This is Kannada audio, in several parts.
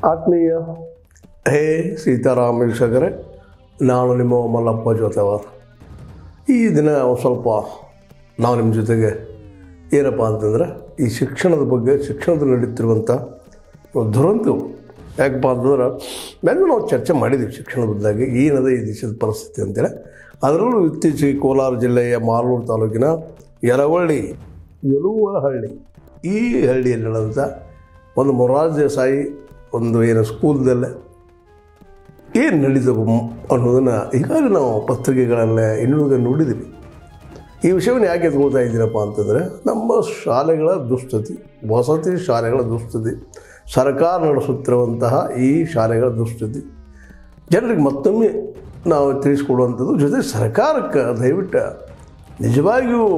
ಆತ್ಮೀಯ ಹೇ ಸೀತಾರಾಮ ವೀಕ್ಷಕರೇ ನಾನು ನಿಮ್ಮ ಮಲ್ಲಪ್ಪ ಜೋತವರ್ ಈ ದಿನ ಒಂದು ಸ್ವಲ್ಪ ನಾವು ನಿಮ್ಮ ಜೊತೆಗೆ ಏನಪ್ಪ ಅಂತಂದ್ರೆ ಈ ಶಿಕ್ಷಣದ ಬಗ್ಗೆ ಶಿಕ್ಷಣದಲ್ಲಿ ನಡೀತಿರುವಂಥ ದುರಂತವು ಯಾಕಪ್ಪ ಅಂತಂದ್ರೆ ಮೇಲೆ ನಾವು ಚರ್ಚೆ ಮಾಡಿದ್ದೀವಿ ಶಿಕ್ಷಣದ ಬದಲಾಗಿ ಏನದ ಈ ದೇಶದ ಪರಿಸ್ಥಿತಿ ಅಂತೇಳಿ ಅದರಲ್ಲೂ ಇತ್ತೀಚೆಗೆ ಕೋಲಾರ ಜಿಲ್ಲೆಯ ಮಾಲೂರು ತಾಲೂಕಿನ ಯರವಳ್ಳಿ ಯಲುವಹಳ್ಳಿ ಈ ಹಳ್ಳಿಯಲ್ಲಿ ನಡೆದಂಥ ಒಂದು ಮೊರಾರ್ಜಿ ದೇಸಾಯಿ ಒಂದು ಏನು ಸ್ಕೂಲ್ದಲ್ಲೇ ಏನು ನಡೀತವು ಅನ್ನೋದನ್ನು ಈಗಾಗಲೇ ನಾವು ಪತ್ರಿಕೆಗಳಲ್ಲೇ ಇನ್ನೂ ನೋಡಿದ್ದೀವಿ ಈ ವಿಷಯವನ್ನು ಯಾಕೆ ಎತ್ಕೊಳ್ತಾ ಇದ್ದೀನಪ್ಪ ಅಂತಂದರೆ ನಮ್ಮ ಶಾಲೆಗಳ ದುಸ್ಥಿತಿ ವಸತಿ ಶಾಲೆಗಳ ದುಸ್ಥಿತಿ ಸರ್ಕಾರ ನಡೆಸುತ್ತಿರುವಂತಹ ಈ ಶಾಲೆಗಳ ದುಸ್ಥಿತಿ ಜನರಿಗೆ ಮತ್ತೊಮ್ಮೆ ನಾವು ತಿಳಿಸ್ಕೊಡುವಂಥದ್ದು ಜೊತೆ ಸರ್ಕಾರಕ್ಕೆ ದಯವಿಟ್ಟು ನಿಜವಾಗಿಯೂ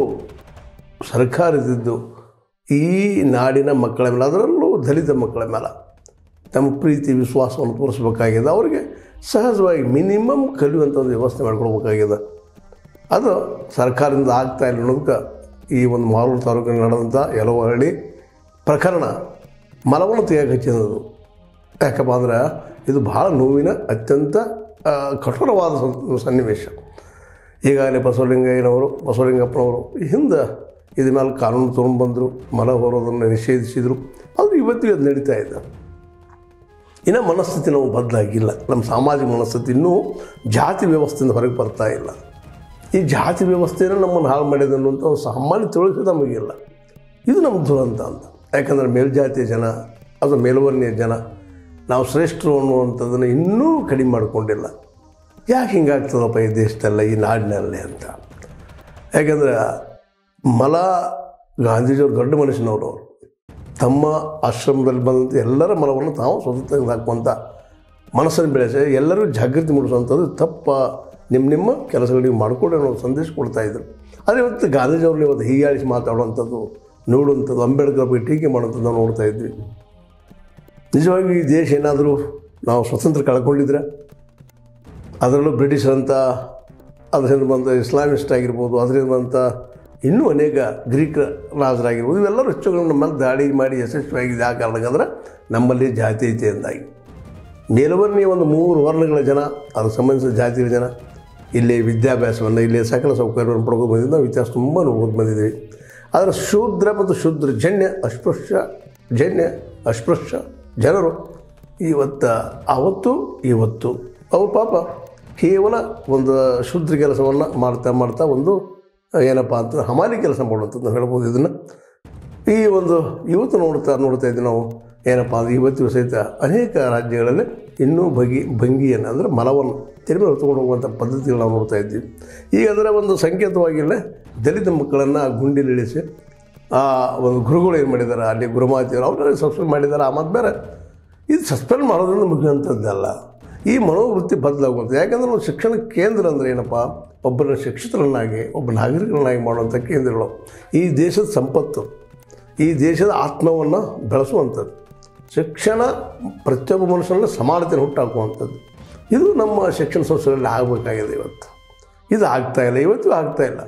ಸರ್ಕಾರದಿದ್ದು ಈ ನಾಡಿನ ಮಕ್ಕಳ ಮೇಲೆ ಅದರಲ್ಲೂ ದಲಿತ ಮಕ್ಕಳ ಮೇಲೆ ತಮ್ಮ ಪ್ರೀತಿ ವಿಶ್ವಾಸವನ್ನು ತೋರಿಸ್ಬೇಕಾಗಿದೆ ಅವರಿಗೆ ಸಹಜವಾಗಿ ಮಿನಿಮಮ್ ಕಲಿಯುವಂಥ ಒಂದು ವ್ಯವಸ್ಥೆ ಮಾಡ್ಕೊಳ್ಬೇಕಾಗಿದೆ ಅದು ಸರ್ಕಾರದಿಂದ ಆಗ್ತಾ ಇಲ್ಲ ಅನ್ನೋದಕ್ಕೆ ಈ ಒಂದು ಮಾಲೂರು ತಾಲೂಕಿನಲ್ಲಿ ನಡೆದಂಥ ಯಲವಹಳ್ಳಿ ಪ್ರಕರಣ ಮಲವನ್ನು ತೆಗೆಯಕ್ಕೆ ಹಚ್ಚಿರೋದು ಯಾಕಪ್ಪ ಅಂದ್ರೆ ಇದು ಭಾಳ ನೋವಿನ ಅತ್ಯಂತ ಆ, ಕಠೋರವಾದ ಸನ್- ಸನ್ನಿವೇಶ ಈಗಾಗಲೇ ಬಸವಲಿಂಗಯ್ಯನವರು ಬಸವಲಿಂಗಪ್ಪನವರು ಹಿಂದೆ ಇದ್ರ ಮೇಲೆ ಕಾನೂನು ತೊಗೊಂಡು ಬಂದರು ಮಲ ಹೊರೋದನ್ನು ನಿಷೇಧಿಸಿದರು ಅದು ಇವತ್ತಿಗೆ ಅದು ನಡೀತಾ ಇದೆ ಇನ್ನು ಮನಸ್ಥಿತಿ ನಾವು ಬದಲಾಗಿಲ್ಲ ನಮ್ಮ ಸಾಮಾಜಿಕ ಮನಸ್ಥಿತಿ ಇನ್ನೂ ಜಾತಿ ವ್ಯವಸ್ಥೆಯಿಂದ ಹೊರಗೆ ಬರ್ತಾ ಇಲ್ಲ ಈ ಜಾತಿ ವ್ಯವಸ್ಥೆಯನ್ನು ನಮ್ಮನ್ನು ಹಾಳು ಮಾಡಿದೆ ಅನ್ನುವಂಥ ಒಂದು ಸಾಮಾನ್ಯ ತಿಳುವಳಿಕೆ ನಮಗಿಲ್ಲ ಇದು ನಮ್ಮ ದುರಂತ ಅಂತ ಯಾಕಂದರೆ ಮೇಲ್ಜಾತಿಯ ಜನ ಅದು ಮೇಲ್ವರ್ಣೀಯ ಜನ ನಾವು ಶ್ರೇಷ್ಠರು ಅನ್ನುವಂಥದ್ದನ್ನು ಇನ್ನೂ ಕಡಿಮೆ ಮಾಡಿಕೊಂಡಿಲ್ಲ ಯಾಕೆ ಹಿಂಗಾಗ್ತದಪ್ಪ ಈ ದೇಶದಲ್ಲ ಈ ನಾಡಿನಲ್ಲಿ ಅಂತ ಯಾಕಂದರೆ ಮಲ ಗಾಂಧೀಜಿಯವರು ದೊಡ್ಡ ಮನುಷ್ಯನವರು ಅವರು ತಮ್ಮ ಆಶ್ರಮದಲ್ಲಿ ಬಂದಂಥ ಎಲ್ಲರ ಮಲವನ್ನು ತಾವು ಸ್ವತಃ ತೆಗೆದು ಹಾಕುವಂಥ ಮನಸ್ಸನ್ನು ಬೆಳೆಸಿ ಎಲ್ಲರೂ ಜಾಗೃತಿ ಮೂಡಿಸುವಂಥದ್ದು ತಪ್ಪ ನಿಮ್ಮ ನಿಮ್ಮ ಕೆಲಸಗಳಿಗೆ ಮಾಡಿಕೊಡಿ ಅನ್ನೋ ಸಂದೇಶ ಕೊಡ್ತಾ ಇದ್ರು ಆದರೆ ಇವತ್ತು ಗಾಂಧೀಜಿಯವ್ರನ್ನ ಇವತ್ತು ಹೀಯಾಳಿಸಿ ಮಾತಾಡುವಂಥದ್ದು ನೋಡುವಂಥದ್ದು ಅಂಬೇಡ್ಕರ್ ಬಗ್ಗೆ ಟೀಕೆ ಮಾಡುವಂಥದ್ದು ನಾವು ನೋಡ್ತಾ ಇದ್ವಿ ನಿಜವಾಗಿ ಈ ದೇಶ ಏನಾದರೂ ನಾವು ಸ್ವತಂತ್ರ ಕಳ್ಕೊಂಡಿದ್ರೆ ಅದರಲ್ಲೂ ಬ್ರಿಟಿಷರಂಥ ಅದರಿಂದ ಬಂದ ಇಸ್ಲಾಮಿಸ್ಟ್ ಆಗಿರ್ಬೋದು ಅದರಿಂದ ಬಂದ ಇನ್ನೂ ಅನೇಕ ಗ್ರೀಕ್ ರಾಜರಾಗಿರ್ಬೋದು ಇವೆಲ್ಲರೂ ಹೆಚ್ಚುಗಳು ನಮ್ಮ ಮೇಲೆ ದಾಳಿ ಮಾಡಿ ಯಶಸ್ವಿಯಾಗಿದೆ ಆ ಕಾರಣಕ್ಕಂದ್ರೆ ನಮ್ಮಲ್ಲಿ ಜಾತಿ ಐತೆ ಎಂದಾಗಿ ಮೇಲ್ವರ್ಣೀಯ ಒಂದು ಮೂರು ವರ್ಣಗಳ ಜನ ಅದಕ್ಕೆ ಸಂಬಂಧಿಸಿದ ಜಾತಿಗಳ ಜನ ಇಲ್ಲಿ ವಿದ್ಯಾಭ್ಯಾಸವನ್ನು ಇಲ್ಲಿ ಸಕಲ ಸೌಕರ್ಯವನ್ನು ಪಡ್ಕೊಂಡು ಬಂದಿದ್ದು ನಾವು ವ್ಯತ್ಯಾಸ ತುಂಬ ನೋಡ್ಕೊಂಡು ಬಂದಿದ್ದೀವಿ ಆದರೆ ಶೂದ್ರ ಮತ್ತು ಶೂದ್ರ ಜನ್ಯ ಅಸ್ಪೃಶ್ಯ ಜನ್ಯ ಅಸ್ಪೃಶ್ಯ ಜನರು ಇವತ್ತು ಆವತ್ತು ಇವತ್ತು ಅವ್ರು ಪಾಪ ಕೇವಲ ಒಂದು ಶುದ್ಧ ಕೆಲಸವನ್ನು ಮಾಡ್ತಾ ಮಾಡ್ತಾ ಒಂದು ಏನಪ್ಪ ಅಂತ ಹಮಾಲಿ ಕೆಲಸ ಮಾಡುವಂಥದ್ದು ನಾವು ಹೇಳ್ಬೋದು ಇದನ್ನು ಈ ಒಂದು ಇವತ್ತು ನೋಡ್ತಾ ನೋಡ್ತಾ ಇದ್ದೀವಿ ನಾವು ಏನಪ್ಪ ಅಂದ್ರೆ ಇವತ್ತಿಗೂ ಸಹಿತ ಅನೇಕ ರಾಜ್ಯಗಳಲ್ಲಿ ಇನ್ನೂ ಬಗೆ ಭಂಗಿಯನ್ನು ಅಂದರೆ ಮಲವನ್ನು ತಿರುಗಿ ಹೊತ್ತುಕೊಂಡು ಹೋಗುವಂಥ ಪದ್ಧತಿಗಳು ನಾವು ನೋಡ್ತಾ ಇದ್ದೀವಿ ಈಗ ಅದರ ಒಂದು ಸಂಕೇತವಾಗಿಲ್ಲ ದಲಿತ ಮಕ್ಕಳನ್ನು ಗುಂಡಿಲಿ ಇಳಿಸಿ ಆ ಒಂದು ಗುರುಗಳು ಏನು ಮಾಡಿದ್ದಾರೆ ಅಲ್ಲಿ ಗುರುಮಾತಿಯವರು ಅವರೆಲ್ಲ ಸಸ್ಪೆಂಡ್ ಮಾಡಿದ್ದಾರೆ ಆ ಮತ್ತು ಬೇರೆ ಇದು ಸಸ್ಪೆಂಡ್ ಮಾಡೋದ್ರಿಂದ ಮುಗಿಯುವಂಥದ್ದಲ್ಲ ಈ ಮನೋವೃತ್ತಿ ಬದಲಾಗುವಂಥ ಯಾಕಂದ್ರೆ ಒಂದು ಶಿಕ್ಷಣ ಕೇಂದ್ರ ಅಂದರೆ ಏನಪ್ಪ ಒಬ್ಬರ ಶಿಕ್ಷಿತರನ್ನಾಗಿ ಒಬ್ಬ ನಾಗರಿಕರನ್ನಾಗಿ ಮಾಡುವಂಥ ಕೇಂದ್ರಗಳು ಈ ದೇಶದ ಸಂಪತ್ತು ಈ ದೇಶದ ಆತ್ಮವನ್ನು ಬೆಳೆಸುವಂಥದ್ದು ಶಿಕ್ಷಣ ಪ್ರತಿಯೊಬ್ಬ ಮನುಷ್ಯನಲ್ಲಿ ಸಮಾನತೆಯನ್ನು ಹುಟ್ಟಾಕುವಂಥದ್ದು ಇದು ನಮ್ಮ ಶಿಕ್ಷಣ ಸಂಸ್ಥೆಗಳಲ್ಲಿ ಆಗಬೇಕಾಗಿದೆ ಇವತ್ತು ಇದು ಆಗ್ತಾ ಇಲ್ಲ ಇವತ್ತು ಆಗ್ತಾ ಇಲ್ಲ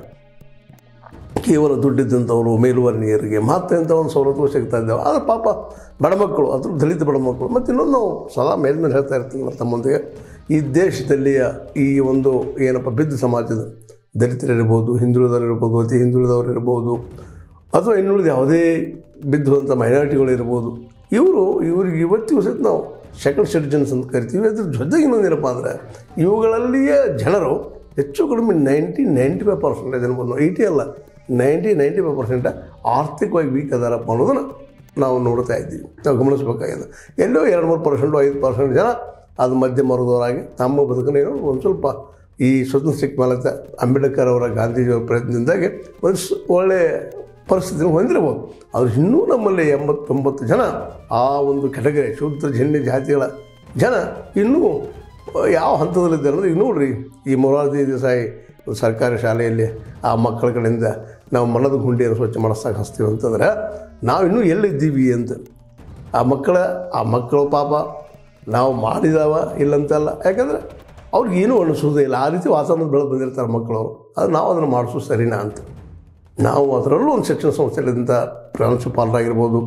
ಕೇವಲ ದುಡ್ಡಿದ್ದಂಥವರು ಮೇಲುವರ್ಣೀಯರಿಗೆ ಮಾತ್ರ ಇಂಥ ಒಂದು ಸವಲತ್ತು ಸಿಗ್ತಾ ಇದ್ದೇವೆ ಆದರೆ ಪಾಪ ಬಡ ಮಕ್ಕಳು ಅದ್ರ ದಲಿತ ಬಡ ಮಕ್ಕಳು ಮತ್ತು ಇನ್ನೊಂದು ನಾವು ಸದಾ ಮೇಲ್ಮೇಲೆ ಹೇಳ್ತಾ ಇರ್ತೀವಿ ನಾವು ತಮ್ಮೊಂದಿಗೆ ಈ ದೇಶದಲ್ಲಿಯ ಈ ಒಂದು ಏನಪ್ಪ ಬಿದ್ದ ಸಮಾಜದ ದಲಿತರಿರ್ಬೋದು ಹಿಂದುಳಿದವರಿರ್ಬೋದು ಅತಿ ಹಿಂದುಳಿದವರು ಇರ್ಬೋದು ಅಥವಾ ಇನ್ನುಳಿದ ಯಾವುದೇ ಬಿದ್ದುವಂಥ ಮೈನಾರಿಟಿಗಳಿರ್ಬೋದು ಇವರು ಇವ್ರಿಗೆ ಇವತ್ತಿಗೂ ಸಹಿತ ನಾವು ಸೆಕೆಂಡ್ ಸಿಟಿಜನ್ಸ್ ಅಂತ ಕರಿತೀವಿ ಅದ್ರ ಜೊತೆಗೆ ಇನ್ನೊಂದೇನಪ್ಪ ಅಂದರೆ ಇವುಗಳಲ್ಲಿಯ ಜನರು ಹೆಚ್ಚು ಕಡಿಮೆ ನೈಂಟಿ ನೈಂಟಿ ಫೈವ್ ಪರ್ಸೆಂಟೇಜ್ ಅನ್ಬೋದು ಏಯ್ಟಿ ಅಲ್ಲ ನೈಂಟಿ ನೈಂಟಿ ಫೈವ್ ಪರ್ಸೆಂಟ್ ಆರ್ಥಿಕವಾಗಿ ವೀಕ್ ಅದಾರಪ್ಪ ಅನ್ನೋದನ್ನು ನಾವು ನೋಡ್ತಾ ಇದ್ದೀವಿ ನಾವು ಗಮನಿಸಬೇಕಾಗಿದೆ ಎಲ್ಲೋ ಎರಡು ಮೂರು ಪರ್ಸೆಂಟು ಐದು ಪರ್ಸೆಂಟ್ ಜನ ಅದು ಮಧ್ಯಮ ವರ್ಗದವರಾಗಿ ತಮ್ಮ ಬದುಕನ್ನು ಏನೋ ಒಂದು ಸ್ವಲ್ಪ ಈ ಸ್ವತಂತ್ರ ಸಿಕ್ಕ ಮೇಲೆ ಅಂಬೇಡ್ಕರ್ ಅವರ ಗಾಂಧೀಜಿಯವರ ಪ್ರಯತ್ನದಿಂದಾಗಿ ಒಂದು ಸ್- ಒಳ್ಳೆಯ ಪರಿಸ್ಥಿತಿನ ಹೊಂದಿರಬಹುದು ಆದರೆ ಇನ್ನೂ ನಮ್ಮಲ್ಲಿ ಎಂಬತ್ತೊಂಬತ್ತು ಜನ ಆ ಒಂದು ಕೆಟಗರಿ ಶೂದ್ರ ಜನ್ಯ ಜಾತಿಗಳ ಜನ ಇನ್ನೂ ಯಾವ ಹಂತದಲ್ಲಿದ್ದಾರೆ ಅಂದರೆ ಈಗ ನೋಡ್ರಿ ಈ ಮೊರಾರ್ಜಿ ದೇಸಾಯಿ ಒಂದು ಸರ್ಕಾರಿ ಶಾಲೆಯಲ್ಲಿ ಆ ಮಕ್ಕಳ ಕಡೆಯಿಂದ ನಾವು ಮನದ ಗುಂಡಿಯನ್ನು ಸ್ವಚ್ಛ ಮಾಡಿಸ್ದಾಗ ಹಚ್ತೀವಿ ಅಂತಂದ್ರೆ ನಾವು ಇನ್ನೂ ಎಲ್ಲಿದ್ದೀವಿ ಅಂತ ಆ ಮಕ್ಕಳ ಆ ಮಕ್ಕಳು ಪಾಪ ನಾವು ಮಾಡಿದಾವ ಇಲ್ಲಂತಲ್ಲ ಯಾಕಂದರೆ ಅವ್ರಿಗೆ ಏನೂ ಅನಿಸೋದೇ ಇಲ್ಲ ಆ ರೀತಿ ವಾತಾವರಣ ಬೆಳೆದು ಬಂದಿರ್ತಾರೆ ಮಕ್ಕಳು ಅದು ನಾವು ಅದನ್ನು ಮಾಡಿಸೋದು ಸರಿನಾ ಅಂತ ನಾವು ಅದರಲ್ಲೂ ಒಂದು ಶಿಕ್ಷಣ ಸಂಸ್ಥೆಗಳಿಂದ ಪ್ರಾಂಶುಪಾಲರಾಗಿರ್ಬೋದು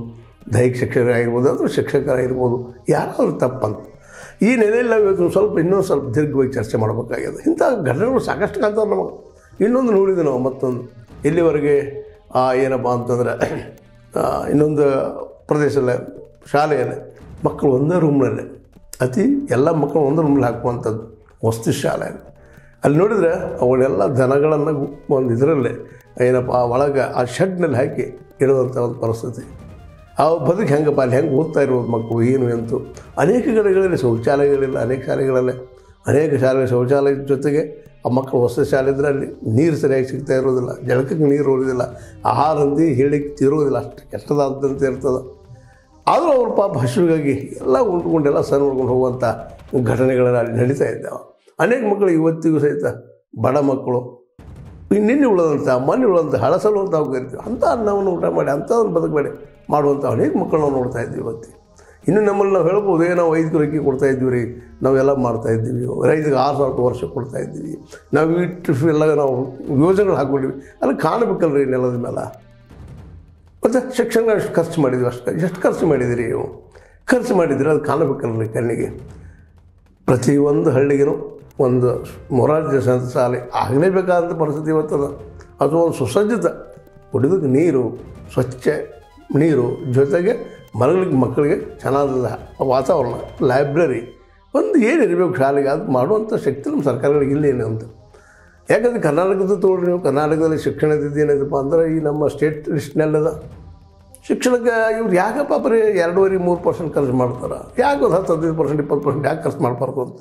ದೈಹಿಕ ಶಿಕ್ಷಕರಾಗಿರ್ಬೋದು ಅಥವಾ ಶಿಕ್ಷಕರಾಗಿರ್ಬೋದು ಯಾರಾದರೂ ತಪ್ಪಂತ ಈ ನೆಲೆಯಲ್ಲಿ ನಾವು ಇವತ್ತು ಸ್ವಲ್ಪ ಇನ್ನೊಂದು ಸ್ವಲ್ಪ ದೀರ್ಘವಾಗಿ ಚರ್ಚೆ ಮಾಡಬೇಕಾಗಿದೆ ಇಂಥ ಘಟನೆಗಳು ಸಾಕಷ್ಟು ಕಾಣ್ತಾವೆ ನಮಗೆ ಇನ್ನೊಂದು ನೋಡಿದ್ವಿ ನಾವು ಮತ್ತೊಂದು ಇಲ್ಲಿವರೆಗೆ ಆ, ಏನಪ್ಪ ಅಂತಂದ್ರೆ ಆ, ಇನ್ನೊಂದು ಪ್ರದೇಶದಲ್ಲೇ ಶಾಲೆಯಲ್ಲಿ ಮಕ್ಕಳು ಒಂದೇ ರೂಮ್ನಲ್ಲೇ ಅತಿ ಎಲ್ಲ ಮಕ್ಕಳು ಒಂದೇ ರೂಮ್ನಲ್ಲಿ ಹಾಕುವಂಥದ್ದು ವಸ್ತು ಶಾಲೆ ಅಲ್ಲಿ ನೋಡಿದರೆ ಅವುಗಳೆಲ್ಲ ದನಗಳನ್ನು ಒಂದು ಇದರಲ್ಲೇ ಏನಪ್ಪ ಆ ಒಳಗೆ ಆ ಶೆಡ್ನಲ್ಲಿ ಹಾಕಿ ಇಡುವಂಥ ಒಂದು ಪರಿಸ್ಥಿತಿ ಆ ಬದುಕು ಹೆಂಗಪ್ಪ ಅಲ್ಲಿ ಹೆಂಗೆ ಓದ್ತಾ ಇರ್ಬೋದು ಮಕ್ಕಳು ಏನು ಎಂತು ಅನೇಕ ಕಡೆಗಳಲ್ಲಿ ಶೌಚಾಲಯಗಳಿಲ್ಲ ಅನೇಕ ಶಾಲೆಗಳಲ್ಲೇ ಅನೇಕ ಶಾಲೆ ಶೌಚಾಲಯದ ಜೊತೆಗೆ ಆ ಮಕ್ಕಳು ಹೊಸ ಶಾಲೆ ಇದ್ದರೆ ಅಲ್ಲಿ ನೀರು ಸರಿಯಾಗಿ ಸಿಗ್ತಾ ಇರೋದಿಲ್ಲ ಜಳಕಕ್ಕೆ ನೀರು ಇರೋದಿಲ್ಲ ಆಹಾರ ಅಂತಿ ಹೇಳಿಕ್ಕೆ ತಿರೋದಿಲ್ಲ ಅಷ್ಟು ಕೆಟ್ಟದಾದಂತ ಇರ್ತದೆ ಆದರೂ ಅವ್ರ ಪಾಪ ಹಸಿವಿಗಾಗಿ ಎಲ್ಲ ಉಂಡ್ಕೊಂಡೆಲ್ಲ ಸಣ್ಣ ಮಾಡ್ಕೊಂಡು ಹೋಗುವಂಥ ಘಟನೆಗಳೆಲ್ಲ ಅಲ್ಲಿ ನಡೀತಾ ಇದ್ದಾವೆ ಅನೇಕ ಮಕ್ಕಳು ಇವತ್ತಿಗೂ ಸಹಿತ ಬಡ ಮಕ್ಕಳು ಈ ನಿನ್ನೆ ಉಳಿದಂಥ ಮೊನ್ನೆ ಉಳಿದಂಥ ಹಳಸಲು ಅಂತ ನಾವು ಕರಿತೀವಿ ಅಂಥ ಅನ್ನವನ್ನು ಊಟ ಮಾಡಿ ಅಂಥದನ್ನು ಬದುಕಬೇಡಿ ಮಾಡುವಂಥ ಅನೇಕ ಮಕ್ಕಳು ನಾವು ನೋಡ್ತಾ ಇದ್ದೀವಿ ಇವತ್ತು ಇನ್ನು ನಮ್ಮಲ್ಲಿ ನಾವು ಹೇಳ್ಬೋದು ಏ ನಾವು ಐದು ಅಕ್ಕಿ ಕೊಡ್ತಾ ಇದ್ದೀವಿ ರೀ ನಾವೆಲ್ಲ ಮಾಡ್ತಾ ಇದ್ದೀವಿ ರೈತರಿಗೆ ಆರು ಸಾವಿರ ವರ್ಷ ಕೊಡ್ತಾ ಇದ್ದೀವಿ ನಾವು ಇಟ್ಟು ಎಲ್ಲ ನಾವು ಯೋಜನೆಗಳು ಹಾಕ್ಕೊಂಡಿವಿ ಅಲ್ಲಿ ಕಾಣಬೇಕಲ್ರಿ ನೆಲದ ಮೇಲೆ ಮತ್ತು ಶಿಕ್ಷಣ ಎಷ್ಟು ಖರ್ಚು ಮಾಡಿದ್ವಿ ಅಷ್ಟು ಎಷ್ಟು ಖರ್ಚು ಮಾಡಿದಿರಿ ನೀವು ಖರ್ಚು ಮಾಡಿದರೆ ಅದು ಕಾಣಬೇಕಲ್ರಿ ಕಣ್ಣಿಗೆ ಪ್ರತಿಯೊಂದು ಹಳ್ಳಿಗೂ ಒಂದು ಮೊರಾರ್ಜಿ ದೇಸಾಯಿ ಶಾಲೆ ಆಗಲೇಬೇಕಾದಂಥ ಪರಿಸ್ಥಿತಿ ಇವತ್ತದ ಅದು ಒಂದು ಸುಸಜ್ಜಿತ ಕುಡಿಯೋದಕ್ಕೆ ನೀರು ಸ್ವಚ್ಛ ನೀರು ಜೊತೆಗೆ ಮರಗಳಿಗೆ ಮಕ್ಕಳಿಗೆ ಚೆನ್ನಾದ ವಾತಾವರಣ ಲೈಬ್ರರಿ ಒಂದು ಏನಿರಬೇಕು ಶಾಲೆಗೆ ಅದು ಮಾಡುವಂಥ ಶಕ್ತಿ ನಮ್ಮ ಸರ್ಕಾರಗಳಿಗೆ ಇಲ್ಲೇನು ಅಂತ ಯಾಕಂದರೆ ಕರ್ನಾಟಕದ ತೋಳ್ರಿ ನೀವು ಕರ್ನಾಟಕದಲ್ಲಿ ಶಿಕ್ಷಣದ ಏನಿದೆಪ್ಪ ಅಂದ್ರೆ ಈ ನಮ್ಮ ಸ್ಟೇಟ್ ಲಿಸ್ಟ್ನೆಲ್ಲದ ಶಿಕ್ಷಣಕ್ಕೆ ಇವ್ರು ಯಾಕಪ್ಪ ಬರೀ ಎರಡೂವರೆ ಮೂರು ಪರ್ಸೆಂಟ್ ಖರ್ಚು ಮಾಡ್ತಾರೆ ಯಾಕೆ ಒಂದು ಹತ್ತು ಹದಿನೈದು ಪರ್ಸೆಂಟ್ ಇಪ್ಪತ್ತು ಪರ್ಸೆಂಟ್ ಯಾಕೆ ಖರ್ಚು ಮಾಡಬಾರ್ದು ಅಂತ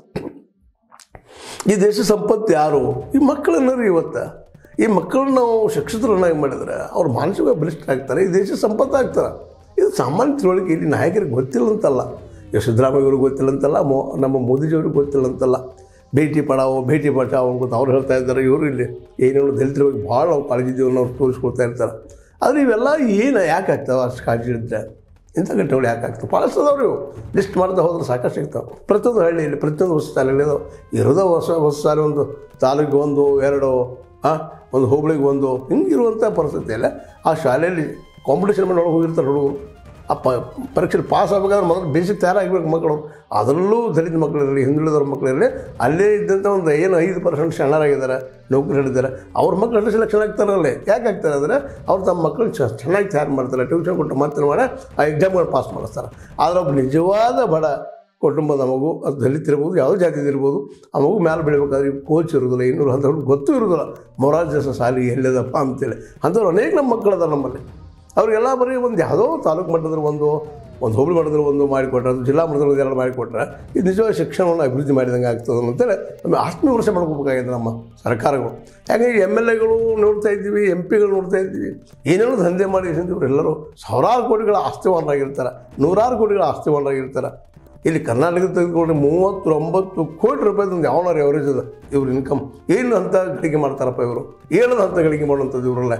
ಈ ದೇಶ ಸಂಪತ್ತು ಯಾರು ಈ ಮಕ್ಕಳನ್ನ ರೀ ಇವತ್ತು ಈ ಮಕ್ಕಳನ್ನ ನಾವು ಶಿಕ್ಷಿತರನ್ನಾಗಿ ಮಾಡಿದ್ರೆ ಅವ್ರು ಮಾನಸಿಕ ಬಲಿಷ್ಠರಾಗ್ತಾರೆ ಈ ದೇಶ ಸಂಪತ್ತು ಆಗ್ತಾರೆ ಇದು ಸಾಮಾನ್ಯ ತಿಳುವಳಿಕೆ ಇಲ್ಲಿ ನಾಯಕರಿಗೆ ಗೊತ್ತಿಲ್ಲ ಅಂತಲ್ಲ ಈಗ ಸಿದ್ದರಾಮಯ್ಯ ಅವ್ರಿಗೆ ಗೊತ್ತಿಲ್ಲ ಅಂತಲ್ಲ ಮೋ ನಮ್ಮ ಮೋದಿಜಿಯವ್ರಿಗೆ ಗೊತ್ತಿಲ್ಲ ಅಂತಲ್ಲ ಭೇಟಿ ಪಡಾವೋ ಭೇಟಿ ಬಚಾವೋ ಅಂತ ಅವ್ರು ಹೇಳ್ತಾ ಇದ್ದಾರೆ ಇವರು ಇಲ್ಲಿ ಏನೇನು ದಲಿತರ ಬಗ್ಗೆ ಭಾಳ ನಾವು ಕಾಳಜಿ ಜೀವನ ಅವ್ರು ತೋರಿಸ್ಕೊಳ್ತಾ ಇರ್ತಾರೆ ಆದರೆ ಇವೆಲ್ಲ ಏನು ಯಾಕೆ ಆಗ್ತಾವೆ ಅಷ್ಟು ಕಾಳಜಿ ಇದ್ದರೆ ಇಂಥ ಘಟನೆಗಳು ಯಾಕೆ ಆಗ್ತವೆ ಭಾಳಸ್ತದವ್ರು ಇವು ಲಿಸ್ಟ್ ಮಾಡ್ತಾ ಹೋದ್ರೆ ಸಾಕಷ್ಟು ಸಿಗ್ತಾವೆ ಪ್ರತಿಯೊಂದು ಹಳ್ಳಿಯಲ್ಲಿ ಪ್ರತಿಯೊಂದು ಹೊಸ ಶಾಲೆಗಳಿದಾವೆ ಇರೋದೇ ಹೊಸ ಹೊಸ ಶಾಲೆ ಒಂದು ತಾಲೂಕಿಗೆ ಒಂದು ಎರಡು ಹಾಂ ಒಂದು ಹೋಬಳಿಗೆ ಒಂದು ಹಿಂಗಿರುವಂಥ ಪರಿಸ್ಥಿತಿಯಲ್ಲ ಆ ಶಾಲೆಯಲ್ಲಿ ಕಾಂಪಿಟೇಷನ್ ಮಾಡಿ ಒಳಗೆ ಹೋಗಿರ್ತಾರೆ ಹುಡುಗರು ಆ ಪ ಪರೀಕ್ಷೆಲಿ ಪಾಸ್ ಆಗಬೇಕಾದ್ರೆ ಮೊದಲು ಬೇಸಿಕ್ ತಯಾರಾಗಬೇಕು ಮಕ್ಕಳು ಅದರಲ್ಲೂ ದಲಿತ ಮಕ್ಕಳಿರಲಿ ಹಿಂದುಳಿದವ್ರ ಮಕ್ಕಳಿರಲಿ ಅಲ್ಲೇ ಇದ್ದಂಥ ಒಂದು ಏನು ಐದು ಪರ್ಸೆಂಟ್ ಸಣ್ಣರಾಗಿದ್ದಾರೆ ನೌಕರಿ ಹಿಡಿದಾರೆ ಅವ್ರ ಮಕ್ಕಳು ಎಷ್ಟು ಸೆಲೆಕ್ಷನ್ ಆಗ್ತಾರಲ್ಲೇ ಯಾಕೆ ಆಗ್ತಾರೆ ಅಂದರೆ ಅವ್ರು ತಮ್ಮ ಮಕ್ಕಳು ಚ ಚೆನ್ನಾಗಿ ತಯಾರು ಮಾಡ್ತಾರೆ ಟ್ಯೂಷನ್ ಕೊಟ್ಟು ಮತ್ತೆ ಮಾಡಿ ಆ ಎಕ್ಸಾಮ್ಗಳು ಪಾಸ್ ಮಾಡಿಸ್ತಾರೆ ಆದರೆ ಒಬ್ಬ ನಿಜವಾದ ಬಡ ಕುಟುಂಬದ ಮಗು ಅದು ದಲಿತ ಇರ್ಬೋದು ಯಾವುದೇ ಜಾತಿ ಇರ್ಬೋದು ಆ ಮಗು ಮೇಲೆ ಬೆಳಿಬೇಕಾದ್ರೆ ಕೋಚ್ ಇರೋದಿಲ್ಲ ಇನ್ನೂರು ಅಂಥವ್ರು ಗೊತ್ತೂ ಇರೋದಿಲ್ಲ ಮೊರಾರ್ಜಿ ದೇಸಾಯಿ ಸಾಲಿ ಎಲ್ಲಿದಪ್ಪ ಅಂತೇಳಿ ಅಂಥವ್ರು ಅನೇಕ ನಮ್ಮ ಮಕ್ಕಳದ ನಮ್ಮಲ್ಲಿ ಅವರಿಗೆಲ್ಲ ಬರೀ ಒಂದು ಯಾವುದೋ ತಾಲೂಕು ಮಟ್ಟದಲ್ಲಿ ಒಂದು ಒಂದು ಹೋಬಳಿ ಮಟ್ಟದಲ್ಲಿ ಒಂದು ಮಾಡಿಕೊಟ್ರೆ ಅದು ಜಿಲ್ಲಾ ಮಟ್ಟದಲ್ಲಿ ಎರಡು ಮಾಡಿಕೊಟ್ರೆ ಇದು ನಿಜವಾದ ಶಿಕ್ಷಣವನ್ನು ಅಭಿವೃದ್ಧಿ ಮಾಡಿದಂಗೆ ಆಗ್ತದೆ ಅಂತೇಳಿ ನಮಗೆ ಆತ್ಮವಿಮರ್ಶೆ ಮಾಡ್ಕೋಬೇಕಾಗಿದೆ ನಮ್ಮ ಸರ್ಕಾರಗಳು ಯಾಕಂದ್ರೆ ಎಮ್ ಎಲ್ ಎಗಳು ನೋಡ್ತಾ ಇದ್ದೀವಿ ಎಂ ಪಿಗಳು ನೋಡ್ತಾ ಇದ್ದೀವಿ ಏನೇನೋ ದಂಧೆ ಮಾಡಿ ಇವರೆಲ್ಲರೂ ಸಾವಿರಾರು ಕೋಟಿಗಳ ಆಸ್ತಿವಾನರಾಗಿರ್ತಾರೆ ನೂರಾರು ಕೋಟಿಗಳ ಆಸ್ತಿವಾನರಾಗಿರ್ತಾರೆ ಇಲ್ಲಿ ಕರ್ನಾಟಕ ತೆಗೆದುಕೊಂಡ್ರೆ ಮೂವತ್ತೊಂಬತ್ತು ಕೋಟಿ ರೂಪಾಯಿದೊಂದು ಯಾವನಾರು ಎವರೇಜ್ ಅದ ಇವ್ರ ಇನ್ಕಮ್ ಏನು ಅಂತ ಗಳಿಕೆ ಮಾಡ್ತಾರಪ್ಪ ಇವರು ಏನದ ಅಂತ ಗಳಿಕೆ ಮಾಡುವಂಥದ್ದು ಇವರೆಲ್ಲ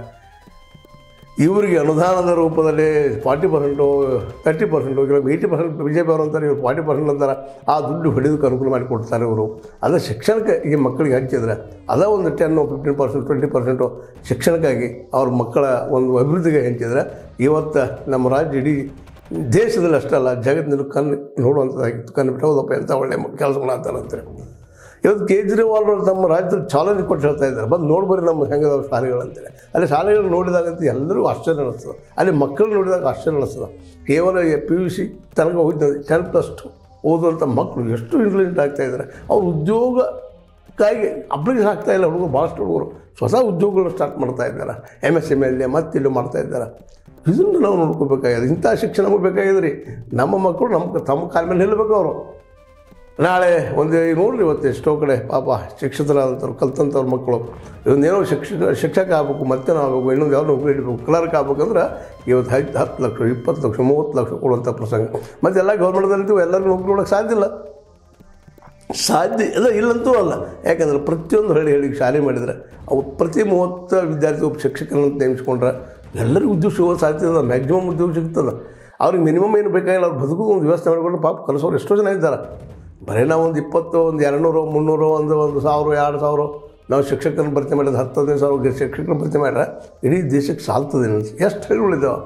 ಇವರಿಗೆ ಅನುದಾನದ ರೂಪದಲ್ಲಿ ಫಾರ್ಟಿ ಪರ್ಸೆಂಟು ತರ್ಟಿ ಪರ್ಸೆಂಟು ಕೆಲವು eighty percent B J P ಅವರು ಅಂತಾರೆ ಇವರು ಫಾರ್ಟಿ ಪರ್ಸೆಂಟ್ ಅಂತಾರೆ ಆ ದುಡ್ಡು ಹೊಡೆಯೋದಕ್ಕೆ ಅನುಕೂಲ ಮಾಡಿ ಕೊಡ್ತಾರೆ ಇವರು ಅದೇ ಶಿಕ್ಷಣಕ್ಕೆ ಈ ಮಕ್ಕಳಿಗೆ ಹಂಚಿದ್ರೆ ಅದೇ ಒಂದು ten fifteen percent twenty percent ಶಿಕ್ಷಣಕ್ಕಾಗಿ ಅವ್ರ ಮಕ್ಕಳ ಒಂದು ಅಭಿವೃದ್ಧಿಗೆ ಹಂಚಿದ್ರೆ ಇವತ್ತು ನಮ್ಮ ರಾಜ್ಯ ಇಡೀ ದೇಶದಲ್ಲಿ ಅಷ್ಟಲ್ಲ ಜಗತ್ತಿನಲ್ಲಿ ಕಣ್ಣು ನೋಡುವಂಥದ್ದಾಗಿತ್ತು ಕಣ್ಣು ಬಿಟ್ಟು ಹೌದಪ್ಪ ಎಂಥ ಒಳ್ಳೆಯ ಕೆಲಸಗಳಾಗ್ತಾರೆ ಅಂತೇಳಿ ಇವತ್ತು ಕೇಜ್ರಿವಾಲ್ ಅವರು ತಮ್ಮ ರಾಜ್ಯದಲ್ಲಿ ಚಾಲೆಂಜ್ ಕೊಟ್ಟು ಹೇಳ್ತಾ ಇದ್ದಾರೆ ಬಂದು ನೋಡ್ಬರಿ ನಮ್ಮ ಹೆಂಗದ ಶಾಲೆಗಳಂತೇಳಿ ಅಲ್ಲಿ ಶಾಲೆಗಳು ನೋಡಿದಾಗಂತ ಎಲ್ಲರಿಗೂ ಆಶ್ಚರ್ಯ ಅನಿಸ್ತದೆ ಅಲ್ಲಿ ಮಕ್ಕಳು ನೋಡಿದಾಗ ಆಶ್ಚರ್ಯ ಅನಿಸ್ತದೆ ಕೇವಲ ಪಿ ಯು ಸಿ ತನಕ ಹೋಗ್ತದೆ ಟೆನ್ ಪ್ಲಸ್ ಟು ಓದುವಂಥ ಮಕ್ಕಳು ಎಷ್ಟು ಇಂಟೆಲಿಜೆಂಟ್ ಆಗ್ತಾ ಇದ್ದಾರೆ ಅವ್ರು ಉದ್ಯೋಗಕ್ಕಾಗಿ ಅಪ್ಲಿಕೇಶನ್ ಆಗ್ತಾ ಇಲ್ಲ ಹುಡುಗರು ಭಾಳಷ್ಟು ಹುಡುಗರು ಹೊಸ ಉದ್ಯೋಗಗಳು ಸ್ಟಾರ್ಟ್ ಮಾಡ್ತಾ ಇದ್ದಾರೆ M S M L A ಮತ್ತೆ ಇಲ್ಲಿ ಮಾಡ್ತಾ ಇದ್ದಾರೆ ಇದನ್ನು ನಾವು ನೋಡ್ಕೋಬೇಕಾಗಿದೆ ಇಂಥ ಶಿಕ್ಷಣ ನಮಗೆ ಬೇಕಾಗಿದೆ ರೀ ನಮ್ಮ ಮಕ್ಕಳು ನಮ್ಮ ತಮ್ಮ ಕಾಲ ಮೇಲೆ ನಿಲ್ಲಬೇಕು ಅವರು ನಾಳೆ ಒಂದು ಈಗ ನೋಡ್ರಿ ಇವತ್ತು ಎಷ್ಟೋ ಕಡೆ ಪಾಪ ಶಿಕ್ಷಕರಾದಂಥವ್ರು ಕಲ್ತಂಥವ್ರ ಮಕ್ಕಳು ಇವನ್ನೇನೋ ಶಿಕ್ಷಕ ಶಿಕ್ಷಕ ಆಗಬೇಕು ಮತ್ತೆ ನಾವು ಆಗಬೇಕು ಇನ್ನೊಂದು ಯಾವ ನೌಕರಿ ಹಿಡಬೇಕು ಕ್ಲರ್ಕ್ ಆಗ್ಬೇಕಂದ್ರೆ ಇವತ್ತು ಹತ್ತು ಹತ್ತು ಲಕ್ಷ ಇಪ್ಪತ್ತು ಲಕ್ಷ ಮೂವತ್ತು ಲಕ್ಷ ಕೊಡುವಂಥ ಪ್ರಸಂಗ ಮತ್ತು ಎಲ್ಲ ಗೌರ್ಮೆಂಟ್ದಲ್ಲಿ ಎಲ್ಲರಿಗೂ ನೌಕರಿ ಕೊಡೋಕ್ಕೆ ಸಾಧ್ಯ ಇಲ್ಲ ಸಾಧ್ಯ ಇಲ್ಲ ಇಲ್ಲಂತೂ ಅಲ್ಲ ಯಾಕಂದ್ರೆ ಪ್ರತಿಯೊಂದು ಹಳ್ಳಿ ಹಳ್ಳಿಗೆ ಶಾಲೆ ಮಾಡಿದರೆ ಅವು ಪ್ರತಿ ಮೂವತ್ತು ವಿದ್ಯಾರ್ಥಿ ಒಬ್ಬ ಶಿಕ್ಷಕರನ್ನು ನೇಮಿಸ್ಕೊಂಡ್ರೆ ಎಲ್ಲರಿಗೂ ಉದ್ಯೋಗ ಸಿಗೋ ಸಾಧ್ಯತೆ ಇದೆ ಮ್ಯಾಕ್ಸಿಮಮ್ ಉದ್ಯೋಗ ಸಿಗ್ತದೆ ಅವ್ರಿಗೆ ಮಿನಿಮಮ್ ಏನು ಬೇಕಾಗಿಲ್ಲ ಅವ್ರು ಬದುಕು ಒಂದು ವ್ಯವಸ್ಥೆ ಮಾಡಿಕೊಂಡು ಪಾಪ ಕಲಿಸೋರು ಎಷ್ಟೋ ಜನ ಇದ್ದಾರೆ ಬರೀ ನಾವು ಒಂದು ಇಪ್ಪತ್ತು ಒಂದು ಎರಡುನೂರು ಮುನ್ನೂರು ಒಂದು ಒಂದು ಸಾವಿರ ಎರಡು ಸಾವಿರ ನಾವು ಶಿಕ್ಷಕರನ್ನ ಭರ್ತಿ ಮಾಡಿದ ಹತ್ತು ಹದಿನೈದು ಸಾವಿರ ಶಿಕ್ಷಕರನ್ನ ಭರ್ತಿ ಮಾಡ್ರೆ ಇಡೀ ದೇಶಕ್ಕೆ ಸಾಲ್ತದೆ ಎಷ್ಟು ಹಳ್ಳಿಗಳಿದ್ದಾವೆ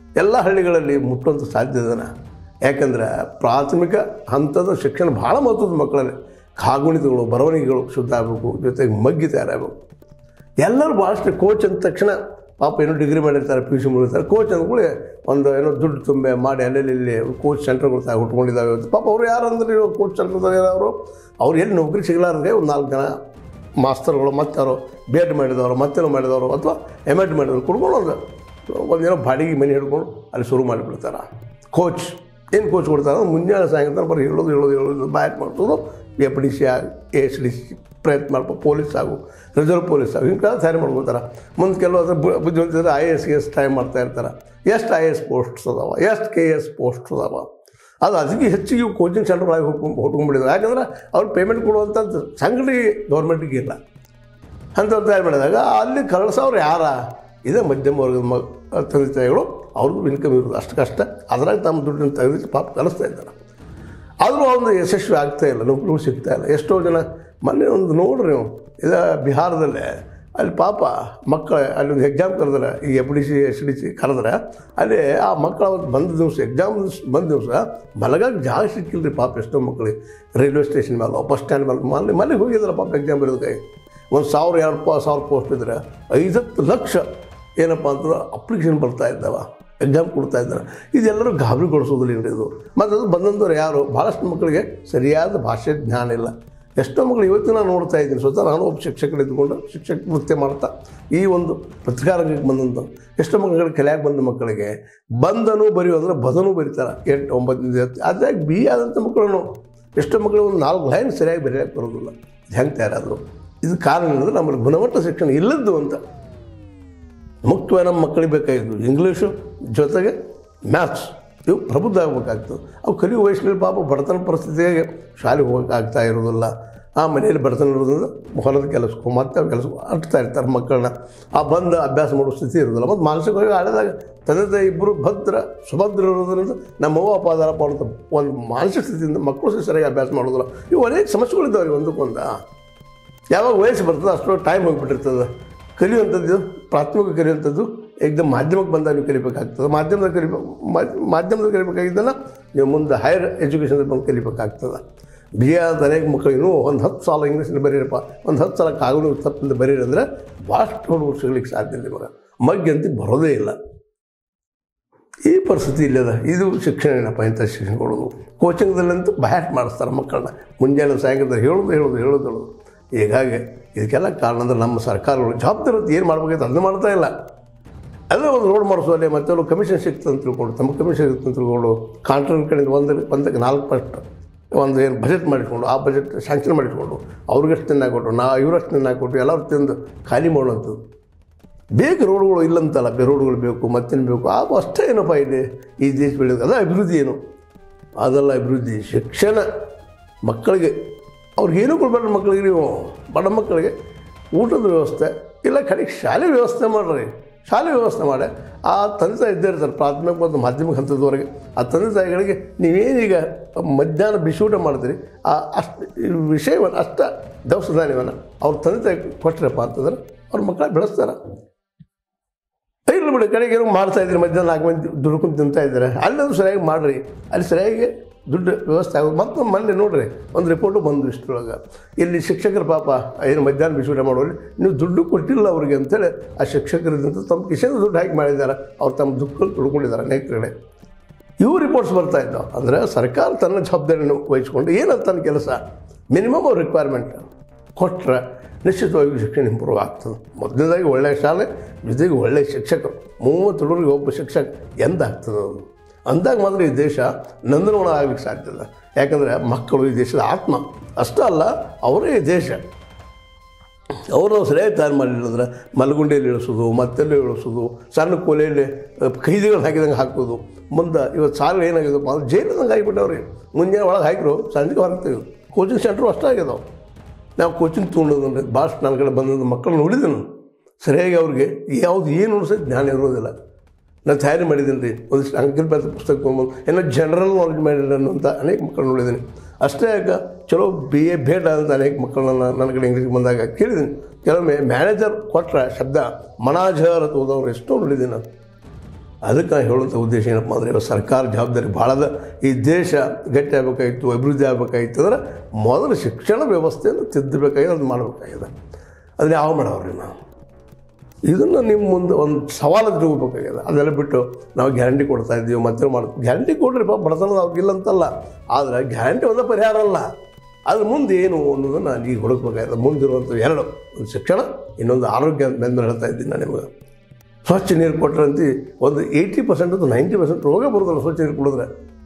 ಎಲ್ಲ ಹಳ್ಳಿಗಳಲ್ಲಿ ಮುಟ್ಟುವಂಥ ಸಾಧ್ಯತೆನ ಯಾಕಂದ್ರೆ ಪ್ರಾಥಮಿಕ ಹಂತದ ಶಿಕ್ಷಣ ಭಾಳ ಮಹತ್ವದ ಮಕ್ಕಳಲ್ಲಿ ಕಾಗುಣಿತಗಳು ಬರವಣಿಗೆಗಳು ಶುದ್ಧ ಆಗಬೇಕು ಜೊತೆಗೆ ಮಗ್ಗಿ ತಯಾರಾಗಬೇಕು ಎಲ್ಲರೂ ಭಾಳಷ್ಟು ಕೋಚ್ ಅಂದ ತಕ್ಷಣ ಪಾಪ ಏನೋ ಡಿಗ್ರಿ ಮಾಡಿರ್ತಾರೆ ಪಿ ಯು ಸಿ ಮುಗಿರ್ತಾರೆ ಕೋಚ್ ಅಂದ್ಕೊಳ್ಳಿ ಒಂದು ಏನೋ ದುಡ್ಡು ತುಂಬೆ ಮಾಡಿ ಅಲ್ಲೆಲ್ಲಿ ಇಲ್ಲಿ ಕೋಚ್ ಸೆಂಟರ್ಗಳು ತಾ ಹುಟ್ಕೊಂಡಿದ್ದಾವೆ ಇವತ್ತು ಪಾಪ ಅವ್ರು ಯಾರು ಅಂದ್ರೆ ಇವಾಗ ಕೋಚ್ ಸೆಂಟರ್ದಾಗ ಅವರು ಅವ್ರು ಎಲ್ಲಿ ನೌಕರಿ ಸಿಗಲಾರ್ದೆ ಒಂದು ನಾಲ್ಕು ಜನ ಮಾಸ್ತರ್ಗಳು ಮತ್ತೆ ಯಾರೋ ಬಿ ಎಡ್ ಮಾಡಿದವರು ಮತ್ತೇನೋ ಮಾಡಿದವರು ಅಥವಾ ಎಮ್ ಎಡ್ ಮಾಡಿದವರು ಕುಡ್ಕೊಂಡು ಒಂದು ಒಂದೇನೋ ಬಾಡಿಗೆ ಮನೆ ಹಿಡ್ಕೊಂಡು ಅಲ್ಲಿ ಶುರು ಮಾಡಿಬಿಡ್ತಾರೆ ಕೋಚ್ ಏನು ಕೋಚ್ ಕೊಡ್ತಾರೆ ಮುಂಜಾನೆ ಸಾಯಂಕಾಲ ಬರೀ ಹೇಳೋದು ಹೇಳೋದು ಹೇಳೋದು ಬಾಯ್ ಮಾಡ್ಸೋದು ಎ ಪಿ ಡಿ ಸಿ ಆಗಿ ಎ ಎಸ್ ಡಿ ಸಿ ಪ್ರಯತ್ನ ಮಾಡ್ಕೊ ಪೊಲೀಸ್ ಆಗು ರಿಸರ್ವ್ ಪೊಲೀಸ್ ಆಗು ಹಿಂಗೆ ತಯಾರಿ ಮಾಡ್ಕೋತಾರೆ ಮುಂದೆ ಕೆಲವು ಅದ್ರ ಬು- ಬುದ್ಧಿವಂತಿದ್ರೆ I A S S try ಮಾಡ್ತಾ ಇರ್ತಾರೆ ಎಷ್ಟು ಐ ಎ ಎಸ್ ಪೋಸ್ಟ್ಸ್ ಅದಾವ ಎಷ್ಟು ಕೆ ಎಸ್ ಪೋಸ್ಟ್ಸ್ ಅದಾವ ಅದು ಅದಕ್ಕೆ ಹೆಚ್ಚಿಗೆ ಕೋಚಿಂಗ್ ಸೆಂಟರ್ಗಳಾಗಿ ಹುಟ್ಕೊಂಡು ಹುಟ್ಕೊಂಡ್ಬಿಟ್ಟಿದ್ದಾರೆ ಯಾಕಂದ್ರೆ ಅವ್ರು ಪೇಮೆಂಟ್ ಕೊಡುವಂಥದ್ದು ಸಂಗಡಿ ಗೌರ್ಮೆಂಟಿಗೆ ಇಲ್ಲ ಅಂತ ತಯಾರು ಮಾಡಿದಾಗ ಅಲ್ಲಿ ಕಳಿಸೋರು ಯಾರ ಇದೇ ಮಧ್ಯಮ ವರ್ಗದ ಮ ತಂದೆ ತಾಯಿಗಳು ಅವ್ರಿಗೂ ಇನ್ಕಮ್ ಇರೋದು ಅಷ್ಟು ಕಷ್ಟ ಅದ್ರಾಗ ತಮ್ಮ ದುಡ್ಡನ್ನು ತೆಗೆದು ಪಾಪ ಕಳಿಸ್ತಾ ಇದ್ದಾರೆ ಆದರೂ ಒಂದು ಯಶಸ್ವಿ ಆಗ್ತಾ ಇಲ್ಲ ನೌಕರಿಗಳು ಸಿಗ್ತಾ ಇಲ್ಲ ಎಷ್ಟೋ ಜನ ಮೊನ್ನೆ ಒಂದು ನೋಡ್ರಿ ನೀವು ಇದು ಬಿಹಾರದಲ್ಲೇ ಅಲ್ಲಿ ಪಾಪ ಮಕ್ಕಳ ಅಲ್ಲಿ ಒಂದು ಎಕ್ಸಾಮ್ ಕರೆದ್ರೆ ಈ F D C S D C ಕರೆದ್ರೆ ಅಲ್ಲಿ ಆ ಮಕ್ಕಳು ಅವತ್ತು ಬಂದ ದಿವಸ ಎಕ್ಸಾಮ್ ಬಂದ ದಿವಸ ಮಲಗಾಗ ಜಾಗ ಸಿಕ್ಕಿಲ್ಲ ರೀ ಪಾಪ ಎಷ್ಟೋ ಮಕ್ಕಳಿಗೆ ರೈಲ್ವೆ ಸ್ಟೇಷನ್ ಮೇಲೆ ಬಸ್ ಸ್ಟ್ಯಾಂಡ್ ಮೇಲೆ ಮನೆ ಮನೆಗೆ ಹೋಗಿದ್ದಾರೆ ಪಾಪ ಎಕ್ಸಾಮ್ ಬರೋದಕ್ಕಾಗಿ ಒಂದು ಸಾವಿರ ಎರಡು ಪ ಸಾವಿರ ಪೋಸ್ಟ್ ಇದ್ರೆ ಐವತ್ತು ಲಕ್ಷ ಏನಪ್ಪ ಅಂತಂದ್ರೆ ಅಪ್ಲಿಕೇಶನ್ ಬರ್ತಾ ಇದ್ದಾವ ಎಕ್ಸಾಮ್ ಕೊಡ್ತಾ ಇದ್ದಾರೆ ಇದೆಲ್ಲರೂ ಗಾಬರಿಗೊಳಿಸೋದಿಲ್ಲ ಏನ್ರಿ ಇದು ಮತ್ತು ಅದು ಬಂದಂಥವ್ರು ಯಾರು ಭಾಳಷ್ಟು ಮಕ್ಕಳಿಗೆ ಸರಿಯಾದ ಭಾಷೆ ಜ್ಞಾನ ಇಲ್ಲ ಎಷ್ಟೋ ಮಕ್ಕಳು ಇವತ್ತು ನಾನು ನೋಡ್ತಾ ಇದ್ದೀನಿ ಸ್ವತಃ ನಾನು ಒಬ್ಬ ಶಿಕ್ಷಕರು ಇದ್ದುಕೊಂಡು ಶಿಕ್ಷಕ ವೃತ್ತಿ ಮಾಡ್ತಾ ಈ ಒಂದು ಪತ್ರಿಕಾರಂಗಕ್ಕೆ ಬಂದಂಥ ಎಷ್ಟೋ ಮಕ್ಕಳಿಗೆ ಕಲಿಯಾಗಿ ಬಂದ ಮಕ್ಕಳಿಗೆ ಬಂದನು ಬರೆಯೋ ಅಂದ್ರೆ ಬದನು ಬರೀತಾರೆ ಎಂಟು ಒಂಬತ್ತು ಅದಾಗಿ ಬಿ ಆದಂಥ ಮಕ್ಕಳು ಎಷ್ಟೋ ಮಕ್ಕಳು ಒಂದು ನಾಲ್ಕು ಲೈನ್ ಸರಿಯಾಗಿ ಬರೆಯೋಕ್ಕೆ ಬರೋದಿಲ್ಲ ಇದು ಹೆಂಗೆ ತಯಾರಾದರು ಇದು ಕಾರಣ ಏನಂದ್ರೆ ನಮ್ಮಲ್ಲಿ ಗುಣಮಟ್ಟ ಶಿಕ್ಷಣ ಇಲ್ಲದ್ದು ಅಂತ ಮುಖ್ಯವಾಗಿ ನಮ್ಮ ಮಕ್ಕಳಿಗೆ ಬೇಕಾಗಿದ್ದು ಇಂಗ್ಲೀಷು ಜೊತೆಗೆ ಮ್ಯಾಥ್ಸ್ ಇವು ಪ್ರಬುದ್ಧ ಆಗಬೇಕಾಗ್ತದೆ ಅವು ಕಲಿಯುವ ವಯಸ್ಸಿನಲ್ಲಿ ಪಾಪ ಬಡತನ ಪರಿಸ್ಥಿತಿಗೆ ಶಾಲೆಗೆ ಹೋಗಕ್ಕೆ ಆಗ್ತಾ ಇರೋದಿಲ್ಲ ಆ ಮನೆಯಲ್ಲಿ ಬಡತನ ಇರೋದ್ರಿಂದ ಹೊಲದ ಕೆಲಸಕ್ಕೂ ಮತ್ತೆ ಕೆಲಸಕ್ಕೂ ಅಟ್ತಾ ಇರ್ತಾರೆ ಮಕ್ಕಳನ್ನ ಆ ಬಂದು ಅಭ್ಯಾಸ ಮಾಡೋ ಸ್ಥಿತಿ ಇರೋದಿಲ್ಲ ಮತ್ತು ಮಾನಸಿಕವಾಗಿ ಹಳೆದಾಗ ತಂದೆ ತಾಯಿ ಇಬ್ಬರು ಭದ್ರ ಸುಭದ್ರ ಇರೋದ್ರಿಂದ ನಮ್ಮ ಅವ್ವ ಅಪ್ಪ ಅದಾರಪ್ಪ ಅಂತ ಒಂದು ಮಾನಸಿಕ ಸ್ಥಿತಿಯಿಂದ ಮಕ್ಕಳು ಸಹ ಸರಿಯಾಗಿ ಅಭ್ಯಾಸ ಮಾಡೋದಿಲ್ಲ ಇವು ಅನೇಕ ಸಮಸ್ಯೆಗಳಿದ್ದಾವೆ ಒಂದಕ್ಕೊಂದು ಯಾವಾಗ ವಯಸ್ಸು ಬರ್ತದೆ ಅಷ್ಟು ಟೈಮ್ ಹೋಗಿಬಿಟ್ಟಿರ್ತದೆ ಕಲಿಯುವಂಥದ್ದು ಪ್ರಾಥಮಿಕ ಕಲಿಯುವಂಥದ್ದು ಏಕದಮ್ ಮಾಧ್ಯಮಕ್ಕೆ ಬಂದಾಗ ನೀವು ಕಲಿಬೇಕಾಗ್ತದೆ ಮಾಧ್ಯಮದಲ್ಲಿ ಕಲಿಬೇಕು ಮಾಧ್ಯಮದಲ್ಲಿ ಕಲಿಬೇಕಾಗಿದ್ದನ್ನು ನೀವು ಮುಂದೆ ಹೈಯರ್ ಎಜುಕೇಷನ್ ಬಂದು ಕಲಿಬೇಕಾಗ್ತದೆ ಬಿ ಆದ ಅನೇಕ ಮಕ್ಕಳು ಇನ್ನೂ ಒಂದು ಹತ್ತು ಸಾಲ ಇಂಗ್ಲೀಷಲ್ಲಿ ಬರೀರಪ್ಪ ಒಂದು ಹತ್ತು ಸಲ ಕಾಗದ ತಪ್ಪಿಂದ ಬರೀರಿ ಅಂದರೆ ಭಾಳಷ್ಟು ಹುಡುಗರು ಸಿಗ್ಲಿಕ್ಕೆ ಸಾಧ್ಯ ಇಲ್ಲ ಇವಾಗ ಮಗ್ಗೆ ಅಂತ ಬರೋದೇ ಇಲ್ಲ ಈ ಪರಿಸ್ಥಿತಿ ಇಲ್ಲದ ಇದು ಶಿಕ್ಷಣ ಏನಪ್ಪ ಇಂಥ ಶಿಕ್ಷಣ ಕೊಡೋದು ಕೋಚಿಂಗ್ದಲ್ಲಂತೂ ಬ್ಯಾಟ್ ಮಾಡಿಸ್ತಾರೆ ಮಕ್ಕಳನ್ನ ಮುಂಜಾನೆ ಸಾಯಂಕಾಲ ಹೇಳೋದು ಹೇಳೋದು ಹೇಳೋದು ಹೇಳೋದು ಹೀಗಾಗಿ ಇದಕ್ಕೆಲ್ಲ ಕಾರಣ ಅಂದ್ರೆ ನಮ್ಮ ಸರ್ಕಾರಗಳು ಜವಾಬ್ದಾರಿ ಏನು ಮಾಡ್ಬೇಕಂತ ಅದನ್ನು ಮಾಡ್ತಾ ಇಲ್ಲ ಅದೇ ಒಂದು ರೋಡ್ ಮಾಡಿಸೋಲ್ಲಿ ಮತ್ತೆ ಅವ್ರು ಕಮಿಷನ್ ಸಿಗ್ತದೆ ಅಂತ ತಿಳ್ಕೊಂಡು ತಮ್ಮ ಕಮಿಷನ್ ಸಿಗುತ್ತೆ ಅಂತ ತಿಳ್ಕೊಂಡು ಕಾಂಟ್ರಾಕ್ಟ್ ಕಡೆಯಿಂದ ಒಂದು ಒಂದಕ್ಕೆ ನಾಲ್ಕು ಪಸ್ಟ್ ಒಂದು ಏನು ಬಜೆಟ್ ಮಾಡಿಟ್ಕೊಂಡು ಆ ಬಜೆಟ್ ಸ್ಯಾಂಕ್ಷನ್ ಮಾಡಿಟ್ಕೊಂಡು ಅವ್ರಿಗಷ್ಟು ತಿನ್ನಾಗಿ ಕೊಟ್ಟು ನಾ ಇವರಷ್ಟು ತಿನ್ನಾಗಿ ಕೊಟ್ಟು ಎಲ್ಲರೂ ತಿಂದು ಖಾಲಿ ಮಾಡುವಂಥದ್ದು ಬೇಕು ರೋಡ್ಗಳು ಇಲ್ಲಂತಲ್ಲ ಬೇ ರೋಡ್ಗಳು ಬೇಕು ಮತ್ತೇನು ಬೇಕು ಆ ಅಷ್ಟೇ ಏನಪ್ಪ ಇಲ್ಲಿ ಈ ದೇಶ ಬೆಳೆಯೋದು ಅದೇ ಅಭಿವೃದ್ಧಿ ಏನು ಅದೆಲ್ಲ ಅಭಿವೃದ್ಧಿ ಶಿಕ್ಷಣ ಮಕ್ಕಳಿಗೆ ಅವ್ರಿಗೇನು ಕೊಡ್ಬೇಡ್ರಿ ಮಕ್ಕಳಿಗೆ ನೀವು ಬಡ ಮಕ್ಕಳಿಗೆ ಊಟದ ವ್ಯವಸ್ಥೆ ಇಲ್ಲ ಕಡೆಗೆ ಶಾಲೆ ವ್ಯವಸ್ಥೆ ಮಾಡ್ರಿ ಶಾಲೆ ವ್ಯವಸ್ಥೆ ಮಾಡಿ ಆ ತಂದೆ ತಾಯಿ ಇದ್ದೇ ಇರ್ತಾರೆ ಪ್ರಾಥಮಿಕ ಮತ್ತು ಮಾಧ್ಯಮಿಕ ಹಂತದವರೆಗೆ ಆ ತಂದೆ ತಾಯಿಗಳಿಗೆ ನೀವೇನೀಗ ಮಧ್ಯಾಹ್ನ ಬಿಸಿ ಊಟ ಮಾಡ್ತೀರಿ ಆ ಅಷ್ಟು ವಿಷಯವನ್ನು ಅಷ್ಟ ದವಸ ಧಾನ್ಯವನ್ನು ಅವ್ರ ತಂದೆ ತಾಯಿ ಕೊಟ್ಟರಪ್ಪ ಅಂತಂದ್ರೆ ಅವ್ರ ಮಕ್ಕಳ ಬೆಳೆಸ್ತಾರೆ ಇಲ್ಲ ಬಿಡಿ ಕಡೆಗೆ ಏನೋ ಮಾಡ್ತಾ ಇದ್ದೀರಿ ಮಧ್ಯಾಹ್ನ ನಾಲ್ಕು ಮಂದಿ ದುಡ್ಕೊಂಡು ತಿಂತಾ ಇದ್ದಾರೆ ಅಲ್ಲದು ಸರಿಯಾಗಿ ಮಾಡಿರಿ ಅಲ್ಲಿ ಸರಿಯಾಗಿ ದುಡ್ಡು ವ್ಯವಸ್ಥೆ ಆಗೋದು ಮತ್ತು ಮೊನ್ನೆ ನೋಡ್ರಿ ಒಂದು ರಿಪೋರ್ಟು ಬಂದು ಇಷ್ಟರೊಳಗೆ ಇಲ್ಲಿ ಶಿಕ್ಷಕರ ಪಾಪ ಏನು ಮಧ್ಯಾಹ್ನ ಬಿಸಿ ಮಾಡೋರು ನೀವು ದುಡ್ಡು ಕೊಟ್ಟಿಲ್ಲ ಅವ್ರಿಗೆ ಅಂತೇಳಿ ಆ ಶಿಕ್ಷಕರಿದ್ದಂತ ತಮ್ಮ ಕಿಶನ್ ದುಡ್ಡು ಹಾಕಿ ಮಾಡಿದ್ದಾರೆ ಅವ್ರು ತಮ್ಮ ದುಃಖ ತುಳ್ಕೊಂಡಿದ್ದಾರೆ ಅನೇಕ ಕಡೆ ಇವು ರಿಪೋರ್ಟ್ಸ್ ಬರ್ತಾ ಇದ್ದಾವೆ ಅಂದರೆ ಸರ್ಕಾರ ತನ್ನ ಜವಾಬ್ದಾರಿಯನ್ನು ವಹಿಸ್ಕೊಂಡು ಏನಂತ ತನ್ನ ಕೆಲಸ ಮಿನಿಮಮ್ ಅವ್ರ ರಿಕ್ವೈರ್ಮೆಂಟ್ ಕೊಟ್ಟರೆ ನಿಶ್ಚಿತವಾಗಿ ಶಿಕ್ಷಣ ಇಂಪ್ರೂವ್ ಆಗ್ತದೆ ಮೊದಲನೇದಾಗಿ ಒಳ್ಳೆಯ ಶಾಲೆ ಜೊತೆಗೆ ಒಳ್ಳೆಯ ಶಿಕ್ಷಕರು ಮೂವತ್ತು ಹುಡುಗರಿಗೆ ಒಬ್ಬ ಶಿಕ್ಷಕ ಎಂದಾಗ್ತದೆ ಅದು ಅಂದಾಗ ಮಾತ್ರ ಈ ದೇಶ ನಂದನವನ ಆಗ್ಲಿಕ್ಕೆ ಸಾಧ್ಯ ಇಲ್ಲ ಯಾಕಂದರೆ ಮಕ್ಕಳು ಈ ದೇಶದ ಆತ್ಮ ಅಷ್ಟೇ ಅಲ್ಲ ಅವರೇ ಈ ದೇಶ ಅವರು ನಾವು ಸರಿಯಾಗಿ ತಯಾರು ಮಾಡಲಿಲ್ಲ ಅಂದ್ರೆ ಮಲಗುಂಡಿಯಲ್ಲಿ ಇಳಿಸೋದು ಮತ್ತೆಲ್ಲಿ ಇಳಿಸೋದು ಸಣ್ಣ ಕೊಲೆಯಲ್ಲಿ ಕೈದಿಗಳು ಹಾಕಿದಂಗೆ ಹಾಕೋದು ಮುಂದೆ ಇವತ್ತು ಸಾಲ ಏನಾಗಿದೆಪ್ಪ ಅಂದ್ರೆ ಜೈಲಿದಂಗೆ ಆಗಿಬಿಟ್ಟವ್ರಿ ಮುಂಜಾನೆ ಒಳಗೆ ಹಾಕಿರು ಸಂಜೆಗೆ ಹೊರಗೆ ತೆಗೆದು ಕೋಚಿಂಗ್ ಸೆಂಟ್ರು ಅಷ್ಟೇ ಆಗ್ಯದವು ನಾವು ಕೋಚಿಂಗ್ ತೊಗೊಂಡೋದ್ರೆ ಭಾಳಷ್ಟು ನನ್ನ ಕಡೆ ಬಂದಂಥ ಮಕ್ಕಳು ನೋಡಿದೆನು ಸರಿಯಾಗಿ ಅವ್ರಿಗೆ ಯಾವುದು ಏನು ಅನ್ಸೋದು ಜ್ಞಾನ ಇರೋದಿಲ್ಲ ನಾನು ತಯಾರಿ ಮಾಡಿದ್ದೀನಿ ರೀ ಒಂದಿಷ್ಟು ಅಂಕಿಲ್ ಬೇತ ಪುಸ್ತಕ ತೊಗೊಂಬಂದು ಏನೋ ಜನರಲ್ ನಾಲೆಜ್ ಮಾಡಿರೋನು ಅಂತ ಅನೇಕ ಮಕ್ಕಳು ನೋಡಿದ್ದೀನಿ ಅಷ್ಟೇ ಯಾಕೆ ಚಲೋ ಬಿ ಎ ಭೇಟ ಅಂತ ಅನೇಕ ಮಕ್ಕಳನ್ನ ನನ್ನ ಕಡೆ ಇಂಗ್ಲೀಷ್ ಬಂದಾಗ ಕೇಳಿದ್ದೀನಿ ಕೆಲವೊಮ್ಮೆ ಮ್ಯಾನೇಜರ್ ಕೊಟ್ಟರೆ ಶಬ್ದ ಮನಾಜರ್ ಅಂತ ಓದೋರು ಎಷ್ಟೋ ನೋಡಿದ್ದೀನಿ ನಾನು ಅದಕ್ಕೆ ನಾನು ಹೇಳುವಂಥ ಉದ್ದೇಶ ಏನಪ್ಪ ಅಂದರೆ ಇವತ್ತು ಸರ್ಕಾರ ಜವಾಬ್ದಾರಿ ಭಾಳದ ಈ ದೇಶ ಗಟ್ಟಿ ಆಗಬೇಕಾಗಿತ್ತು ಅಭಿವೃದ್ಧಿ ಆಗಬೇಕಾಗಿತ್ತು ಅಂದ್ರೆ ಮೊದಲು ಶಿಕ್ಷಣ ವ್ಯವಸ್ಥೆಯನ್ನು ತಿದ್ದಬೇಕಾಗಿದೆ ಅದು ಮಾಡಬೇಕಾಗಿದೆ ಅದನ್ನ ಯಾವ ಮಾಡವ್ರಿ ನಾವು ಇದನ್ನು ನಿಮ್ಮ ಮುಂದೆ ಒಂದು ಸವಾಲು ತಗೋಬೇಕಾಗಿದೆ ಅದೆಲ್ಲ ಬಿಟ್ಟು ನಾವು ಗ್ಯಾರಂಟಿ ಕೊಡ್ತಾ ಇದ್ದೀವಿ ಮತ್ತೆ ಮಾಡಿ ಗ್ಯಾರಂಟಿ ಕೊಡ್ರಿ ಪಾಪ ಬಡತನದ ಅವ್ರಿಗಿಲ್ಲ ಅಂತಲ್ಲ ಆದರೆ ಗ್ಯಾರಂಟಿ ಒಂದೇ ಪರಿಹಾರ ಅಲ್ಲ ಅದ್ರ ಮುಂದೆ ಏನು ಅನ್ನೋದನ್ನು ನಾನು ಈಗ ಹುಡುಕ್ಬೇಕಾಗಿದೆ ಮುಂದಿರುವಂಥ ಎರಡು ಒಂದು ಶಿಕ್ಷಣ ಇನ್ನೊಂದು ಆರೋಗ್ಯ ಅಂತ ಮೇಲೆ ಹೇಳ್ತಾ ಇದ್ದೀನಿ ನಾನು ನಿಮಗೆ ಸ್ವಚ್ಛ ನೀರು ಕೊಟ್ಟರಂತೆ ಒಂದು ಏಯ್ಟಿ ಪರ್ಸೆಂಟ್ ಅಥವಾ ನೈಂಟಿ ಪರ್ಸೆಂಟ್ ರೋಗ ಬರೋದಿಲ್ಲ ಸ್ವಚ್ಛ ನೀರು ಕುಡಿದ್ರೆ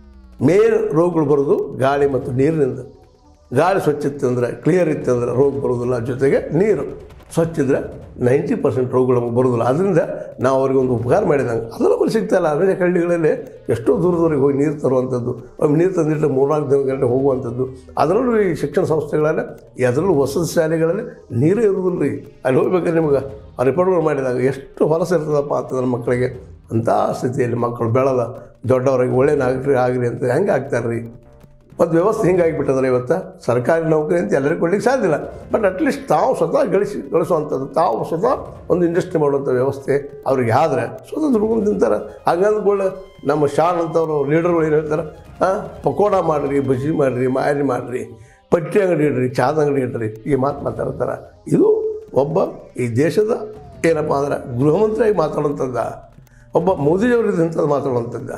ಮೇನ್ ರೋಗಗಳು ಬರೋದು ಗಾಳಿ ಮತ್ತು ನೀರಿನಿಂದ ಗಾಳಿ ಸ್ವಚ್ಛ ಇತ್ತು ಅಂದರೆ ಕ್ಲಿಯರ್ ಇತ್ತು ಅಂದರೆ ರೋಗ ಬರೋದಿಲ್ಲ ಜೊತೆಗೆ ನೀರು ಸ್ವಚ್ಛ ಇದ್ದರೆ ನೈಂಟಿ ಪರ್ಸೆಂಟ್ ರೋಗಗಳು ನಮಗೆ ಬರೋದಿಲ್ಲ ಅದರಿಂದ ನಾವು ಅವ್ರಿಗೆ ಒಂದು ಉಪಕಾರ ಮಾಡಿದಂಗೆ ಅದೆಲ್ಲ ನಮಗೆ ಸಿಗ್ತಾ ಇಲ್ಲ ಅನೇಕ ಹಳ್ಳಿಗಳಲ್ಲಿ ಎಷ್ಟೋ ದೂರದವರೆಗೆ ಹೋಗಿ ನೀರು ತರುವಂಥದ್ದು ಒಮ್ಮೆ ನೀರು ತಂದಿಟ್ಟು ಮೂರ್ನಾಲ್ಕು ದಿನ ಗಂಟೆ ಹೋಗುವಂಥದ್ದು ಅದರಲ್ಲೂ ಈ ಶಿಕ್ಷಣ ಸಂಸ್ಥೆಗಳಲ್ಲಿ ಅದರಲ್ಲೂ ವಸತಿ ಶಾಲೆಗಳಲ್ಲಿ ನೀರೇ ಇರೋದಿಲ್ಲ ರೀ ಅಲ್ಲಿ ಹೋಗ್ಬೇಕಾದ್ರೆ ನಿಮ್ಗೆ ಆ ರಿಪೋರ್ಟ್ಗಳು ಮಾಡಿದಾಗ ಎಷ್ಟು ಹೊಲಸು ಇರ್ತದಪ್ಪ ಅಂತಂದ್ರೆ ಮಕ್ಕಳಿಗೆ ಅಂಥ ಸ್ಥಿತಿಯಲ್ಲಿ ಮಕ್ಕಳು ಬೆಳೆದ ದೊಡ್ಡವರಿಗೆ ಒಳ್ಳೆ ನಾಗರಿಕ ಆಗಲಿ ಅಂತ ಹೆಂಗೆ ಆಗ್ತಾರೆ ರೀ ಒಂದು ವ್ಯವಸ್ಥೆ ಹಿಂಗೆ ಆಗಿಬಿಟ್ಟದ್ರೆ ಇವತ್ತು ಸರ್ಕಾರಿ ನೌಕರಿ ಅಂತ ಎಲ್ಲರಿಗೂ ಕೊಡ್ಲಿಕ್ಕೆ ಸಾಧ್ಯ ಇಲ್ಲ ಬಟ್ ಅಟ್ಲೀಸ್ಟ್ ತಾವು ಸ್ವತಃ ಗಳಿಸಿ ಗಳಿಸುವಂಥದ್ದು ತಾವು ಸ್ವತಃ ಒಂದು ಇಂಡಸ್ಟ್ರಿ ಮಾಡುವಂಥ ವ್ಯವಸ್ಥೆ ಅವ್ರಿಗೆ ಆದ್ರೆ ಸ್ವತಃ ದುಡ್ಕೊಂಡು ತಿಂತಾರೆ ಹಂಗಂದ್ಕೊಳ್ಳೆ ನಮ್ಮ ಶಾನ್ ಅಂತವರು ಲೀಡರ್ಗಳು ಏನು ಹೇಳ್ತಾರೆ ಹಾಂ ಪಕೋಡ ಮಾಡಿರಿ ಬಜ್ಜಿ ಮಾಡಿರಿ ಮಾರಿ ಮಾಡಿರಿ ಪಟ್ಟಿ ಅಂಗಡಿ ಇಡ್ರಿ ಚಾದ ಅಂಗಡಿ ಇಡ್ರಿ ಈ ಮಾತು ಮಾತಾಡ್ತಾರೆ ಇದು ಒಬ್ಬ ಈ ದೇಶದ ಏನಪ್ಪ ಅಂದ್ರೆ ಗೃಹ ಮಂತ್ರಿಯಾಗಿ ಮಾತಾಡುವಂಥದ್ದ ಒಬ್ಬ ಮೋದಿಯವರು ಇಂಥದ್ದು ಮಾತಾಡುವಂಥದ್ದ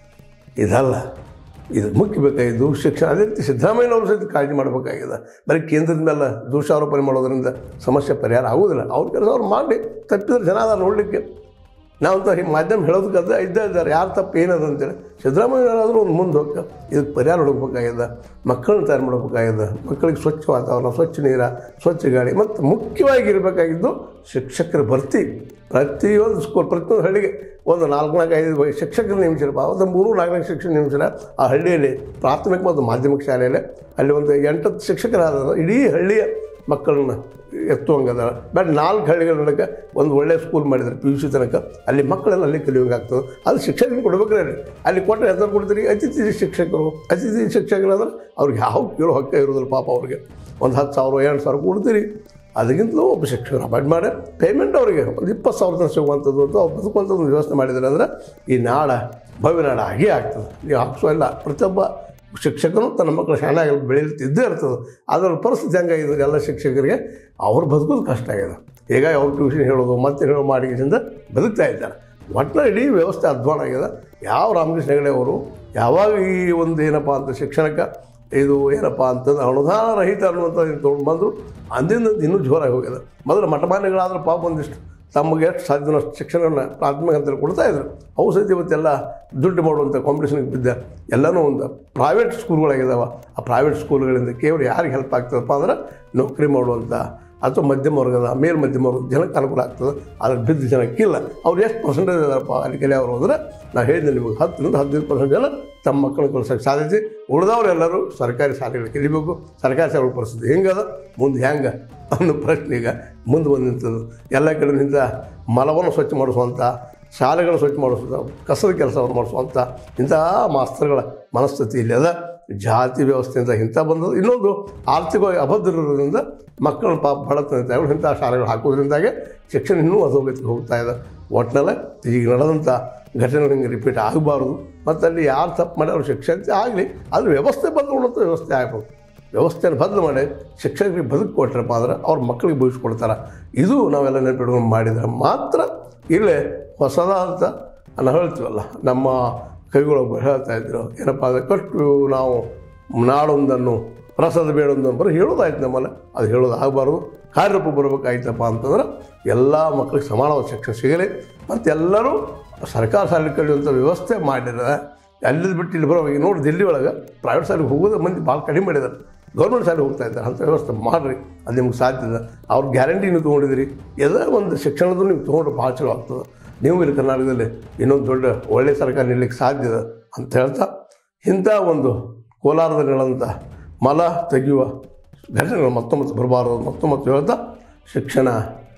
ಇದಲ್ಲ ಇದು ಮುಖ್ಯ ಬೇಕಾಗಿದ್ದು ಶಿಕ್ಷಣ ಅದೇ ರೀತಿ ಸಿದ್ದರಾಮಯ್ಯನವರು ಸಹಿತ ಕಾಳಜಿ ಮಾಡಬೇಕಾಗಿದೆ ಬರೀ ಕೇಂದ್ರದ ಮೇಲೆ ದೋಷಾರೋಪಣೆ ಮಾಡೋದ್ರಿಂದ ಸಮಸ್ಯೆ ಪರಿಹಾರ ಆಗೋದಿಲ್ಲ ಅವ್ರ ಕೆಲಸ ಅವ್ರು ಮಾಡಿ ತಪ್ಪಿದ್ರೆ ಜನ ಅದಾರ ನೋಡಲಿಕ್ಕೆ ನಾವಂತ ಈ ಮಾಧ್ಯಮ ಹೇಳೋದಕ್ಕೆ ಅದ ಇದ್ದೇ ಇದ್ದಾರೆ ಯಾರು ತಪ್ಪು ಏನದ ಅಂತೇಳಿ ಸಿದ್ದರಾಮಯ್ಯನಾದರೂ ಒಂದು ಮುಂದೆ ಹೋಗ್ಕ ಇದಕ್ಕೆ ಪರಿಹಾರ ಹುಡುಕ್ಬೇಕಾಗ್ಯದ ಮಕ್ಕಳನ್ನ ತಯಾರು ಮಾಡ್ಬೇಕಾಗ್ಯದ ಮಕ್ಕಳಿಗೆ ಸ್ವಚ್ಛ ವಾತಾವರಣ ಸ್ವಚ್ಛ ನೀರ ಸ್ವಚ್ಛ ಗಾಳಿ ಮತ್ತು ಮುಖ್ಯವಾಗಿ ಇರಬೇಕಾಗಿದ್ದು ಶಿಕ್ಷಕರ ಭರ್ತಿ ಪ್ರತಿಯೊಂದು ಸ್ಕೂಲ್ ಪ್ರತಿಯೊಂದು ಹಳ್ಳಿಗೆ ಒಂದು ನಾಲ್ಕು ನಾಲ್ಕು ಐದು ಶಿಕ್ಷಕರು ನೇಮಿಸಿರಪ್ಪ ಅವತ್ತು ಮೂರು ನಾಲ್ಕು ನಾಲ್ಕು ಶಿಕ್ಷಕ ನೇಮಿಸಿರ ಆ ಹಳ್ಳಿಯಲ್ಲಿ ಪ್ರಾಥಮಿಕ ಮತ್ತು ಮಾಧ್ಯಮಿಕ ಶಾಲೆಯಲ್ಲಿ ಅಲ್ಲಿ ಒಂದು ಎಂಟತ್ತು ಶಿಕ್ಷಕರಾದ ಇಡೀ ಹಳ್ಳಿಯ ಮಕ್ಕಳನ್ನ ಎತ್ತುವಂಗದ ಬಟ್ ನಾಲ್ಕು ಹಳ್ಳಿಗಳ ನಡಕ ಒಂದು ಒಳ್ಳೆ ಸ್ಕೂಲ್ ಮಾಡಿದ್ದಾರೆ ಪಿ ಯು ಸಿ ತನಕ ಅಲ್ಲಿ ಮಕ್ಕಳೆಲ್ಲ ಅಲ್ಲಿ ಕಲಿಯೋಂಗಾಗ್ತದೆ ಅದು ಶಿಕ್ಷಕರಿಗೆ ಕೊಡ್ಬೇಕ್ರಿ ಅಲ್ಲಿ ಅಲ್ಲಿ ಕೊಟ್ಟರೆ ಹೆಸರು ಕೊಡ್ತೀರಿ ಅತಿಥಿ ಶಿಕ್ಷಕರು ಅತಿಥಿ ಶಿಕ್ಷಕರಾದ್ರೆ ಅವ್ರಿಗೆ ಯಾವ ಕೇಳೋ ಹಕ್ಕ ಇರೋದಿಲ್ಲ ಪಾಪ ಅವ್ರಿಗೆ ಒಂದು ಹತ್ತು ಸಾವಿರ ಎರಡು ಸಾವಿರ ಕೊಡ್ತೀರಿ ಅದಕ್ಕಿಂತಲೂ ಒಬ್ಬ ಶಿಕ್ಷಕರು ಅಪಾಯಿಂಟ್ ಮಾಡಿ ಪೇಮೆಂಟ್ ಅವರಿಗೆ ಒಂದು ಇಪ್ಪತ್ತು ಸಾವಿರ ತನಕ ಸಿಗುವಂಥದ್ದು ಅಂತ ಅವ್ರು ಬದುಕುವಂಥದ್ದು ಒಂದು ವ್ಯವಸ್ಥೆ ಮಾಡಿದ್ದಾರೆ ಅಂದರೆ ಈ ನಾಡ ಭವ್ಯ ನಾಡ ಹಾಗೇ ಆಗ್ತದೆ ನೀವು ಹಾಕ್ಸೋ ಇಲ್ಲ ಪ್ರತಿಯೊಬ್ಬ ಶಿಕ್ಷಕನು ತನ್ನ ಮಕ್ಕಳು ಶಾಲೆಯಾಗಿ ಬೆಳೀತಿದ್ದೇ ಇರ್ತದೆ ಅದರ ಪರಿಸ್ಥಿತಿ ಹೆಂಗಾಗಿದೆ ಎಲ್ಲ ಶಿಕ್ಷಕರಿಗೆ ಅವ್ರು ಬದುಕೋದು ಕಷ್ಟ ಆಗಿದೆ ಹೀಗಾಗಿ ಅವ್ರು ಟ್ಯೂಷನ್ ಹೇಳೋದು ಮತ್ತೆ ಹೇಳೋ ಮಾಡಿಗೆಯಿಂದ ಬದುಕ್ತಾ ಇದ್ದಾರೆ ಒಟ್ಟಿನಲ್ಲಿ ಇಡೀ ವ್ಯವಸ್ಥೆ ಅಧ್ವಾನ ಆಗಿದೆ ಯಾವ ರಾಮಕೃಷ್ಣ ಹೆಗಡೆ ಅವರು ಯಾವಾಗ ಈ ಒಂದು ಏನಪ್ಪ ಅಂತ ಶಿಕ್ಷಣಕ್ಕೆ ಇದು ಏನಪ್ಪ ಅಂತಂದ್ರೆ ಅನುದಾನ ರಹಿತ ಅನ್ನುವಂಥ ತೊಗೊಂಡು ಬಂದರು ಅಂದಿಂದ ಇನ್ನೂ ಜೋರಾಗಿ ಹೋಗಿದೆ ಮೊದಲು ಮಠಮಾನ್ಯಗಳಾದ್ರೆ ಪಾಪ ಒಂದಿಷ್ಟು ತಮಗೆ ಎಷ್ಟು ಸಾಧ್ಯನೋ ಅಷ್ಟು ಶಿಕ್ಷಣವನ್ನು ಪ್ರಾಥಮಿಕ ಹಂತದಲ್ಲಿ ಕೊಡ್ತಾ ಇದ್ರು ಅವು ಸಹಿತ ಇವತ್ತೆಲ್ಲ ದುಡ್ಡು ಮಾಡುವಂಥ ಕಾಂಪಿಟೇಷನ್ಗೆ ಬಿದ್ದ ಎಲ್ಲನೂ ಒಂದು ಪ್ರೈವೇಟ್ ಸ್ಕೂಲ್ಗಳಾಗಿದ್ದಾವೆ ಆ ಪ್ರೈವೇಟ್ ಸ್ಕೂಲ್ಗಳಿಂದ ಕೇವಲ ಯಾರಿಗೆ ಹೆಲ್ಪ್ ಆಗ್ತದಪ್ಪ ಅಂದ್ರೆ ನೌಕರಿ ಮಾಡುವಂಥ ಅಥವಾ ಮಧ್ಯಮ ವರ್ಗದ ಮೇಲ್ ಮಧ್ಯಮ ವರ್ಗದ ಜನಕ್ಕೆ ಅನುಕೂಲ ಆಗ್ತದೆ ಅದ್ರ ಬಿದ್ದ ಜನಕ್ಕಿಲ್ಲ ಅವ್ರು ಎಷ್ಟು ಪರ್ಸೆಂಟೇಜ್ ಇದಾರಪ್ಪ ಅಲ್ಲಿ ಕಲಿಯವರು ಹೋದ್ರೆ ನಾನು ಹೇಳಿದೆ ನಿಮಗೆ ಹತ್ತರಿಂದ ಹದಿನೈದು ಪರ್ಸೆಂಟ್ ಜನ ತಮ್ಮ ಮಕ್ಕಳನ್ನ ಕಳ್ಸೋಕ್ಕೆ ಸಾಧಿಸಿ ಉಳಿದವರೆಲ್ಲರೂ ಸರ್ಕಾರಿ ಶಾಲೆಗಳು ಕಲಿಬೇಕು ಸರ್ಕಾರಿ ಶಾಲೆಗಳ ಪರಿಸ್ಥಿತಿ ಹೆಂಗದ ಮುಂದೆ ಹೆಂಗೆ ಅನ್ನೋ ಪ್ರಶ್ನೆ ಈಗ ಮುಂದೆ ಬಂದು ನಿಂತದ್ದು ಎಲ್ಲ ಕಡೆ ನಿಂತ ಮಲವನ್ನು ಸ್ವಚ್ಛ ಮಾಡಿಸುವಂಥ ಶಾಲೆಗಳನ್ನು ಸ್ವಚ್ಛ ಮಾಡಿಸುವಂಥ ಕಸದ ಕೆಲಸವನ್ನು ಮಾಡಿಸುವಂಥ ಇಂತಹ ಮಾಸ್ತರ್ಗಳ ಮನಸ್ಥಿತಿ ಇಲ್ಲಿ ಅದ ಜಾತಿ ವ್ಯವಸ್ಥೆಯಿಂದ ಇಂಥ ಬಂದದ್ದು ಇನ್ನೊಂದು ಆರ್ಥಿಕವಾಗಿ ಅಭದ್ರ ಇರೋದ್ರಿಂದ ಮಕ್ಕಳ ಪಾಪ ಬಡತನ ಇಂಥ ಶಾಲೆಗಳು ಹಾಕೋದ್ರಿಂದಾಗೆ ಶಿಕ್ಷಣ ಇನ್ನೂ ಅಧೋಗತಿಗೆ ಹೋಗ್ತಾ ಇದೆ ಒಟ್ಟಿನಲ್ಲೇ ಈಗ ನಡೆದಂಥ ಘಟನೆಗಳು ಹಿಂಗೆ ರಿಪೀಟ್ ಆಗಬಾರ್ದು ಮತ್ತು ಅಲ್ಲಿ ಯಾರು ತಪ್ಪು ಮಾಡಿ ಅವ್ರ ಶಿಕ್ಷಣ ಆಗಲಿ ಅದು ವ್ಯವಸ್ಥೆ ಬದಲಾವಣೆ ವ್ಯವಸ್ಥೆ ಆಗಬೇಕು ವ್ಯವಸ್ಥೆಯನ್ನು ಬದಲು ಮಾಡಿ ಶಿಕ್ಷಕರಿಗೆ ಬದುಕು ಕೊಟ್ರಪ್ಪ ಅಂದ್ರೆ ಅವ್ರ ಮಕ್ಕಳಿಗೆ ಭವಿಷ್ಯ ಇದು ನಾವೆಲ್ಲ ನೆನಪಿಟ್ಕೊಂಡು ಮಾಡಿದರೆ ಮಾತ್ರ ಇಲ್ಲೇ ಹೊಸದಾದಂಥ ನಾವು ಹೇಳ್ತೀವಲ್ಲ ನಮ್ಮ ಕವಿಗಳೊಬ್ಬರು ಹೇಳ್ತಾ ಇದ್ರು ಏನಪ್ಪ ಅಂದರೆ ಕಟ್ಟು ನಾವು ನಾಡೊಂದನ್ನು ರಸದ ಬೇಡೊಂದನ್ನು ಬರೀ ಹೇಳೋದಾಯ್ತು ನಮ್ಮಲ್ಲ ಅದು ಹೇಳೋದು ಆಗಬಾರ್ದು ಕಾರ್ಯರೂಪ ಬರಬೇಕಾಯ್ತಪ್ಪ ಅಂತಂದ್ರೆ ಎಲ್ಲ ಮಕ್ಕಳಿಗೆ ಸಮಾನವಾದ ಶಿಕ್ಷಣ ಸಿಗಲಿ ಮತ್ತು ಎಲ್ಲರೂ ಸರ್ಕಾರ ಶಾಲೆ ಕಲಿಯುವಂಥ ವ್ಯವಸ್ಥೆ ಮಾಡಿದ್ರೆ ಅಲ್ಲಿದ್ದು ಬಿಟ್ಟು ಇಲ್ಲಿ ಬರೋ ಈಗ ನೋಡಿ ದಿಲ್ಲಿ ಒಳಗೆ ಪ್ರೈವೇಟ್ ಶಾಲೆಗೆ ಹೋಗೋದು ಮಂದಿ ಭಾಳ ಕಡಿಮೆ ಮಾಡಿದ್ದಾರೆ ಗೌರ್ಮೆಂಟ್ ಶಾಲೆಗೆ ಹೋಗ್ತಾ ಇದ್ದಾರೆ ಅಂಥ ವ್ಯವಸ್ಥೆ ಮಾಡಿರಿ ಅದು ನಿಮ್ಗೆ ಸಾಧ್ಯ ಇದೆ ಅವ್ರ ಗ್ಯಾರಂಟಿ ನೀವು ತೊಗೊಂಡಿದ್ದೀರಿ ಎಲ್ಲ ಒಂದು ಶಿಕ್ಷಣದ ನೀವು ತೊಗೊಂಡ್ರೆ ಭಾಳ ಚಲೋ ಆಗ್ತದೆ ನೀವು ಇಲ್ಲಿ ಕರ್ನಾಟಕದಲ್ಲಿ ಇನ್ನೊಂದು ದೊಡ್ಡ ಒಳ್ಳೆಯ ಸರ್ಕಾರ ನಿಲ್ಲಕ್ಕೆ ಸಾಧ್ಯ ಇದೆ ಅಂತ ಹೇಳ್ತಾ ಇಂಥ ಒಂದು ಕೋಲಾರದಲ್ಲಿ ನಡೆದಂಥ ಮಲ ತೆಗೆಯುವ ಘಟನೆಗಳು ಮತ್ತೊಮ್ಮೆ ಬರಬಾರದು ಮತ್ತೊಮ್ಮೆ ಹೇಳ್ತಾ ಶಿಕ್ಷಣ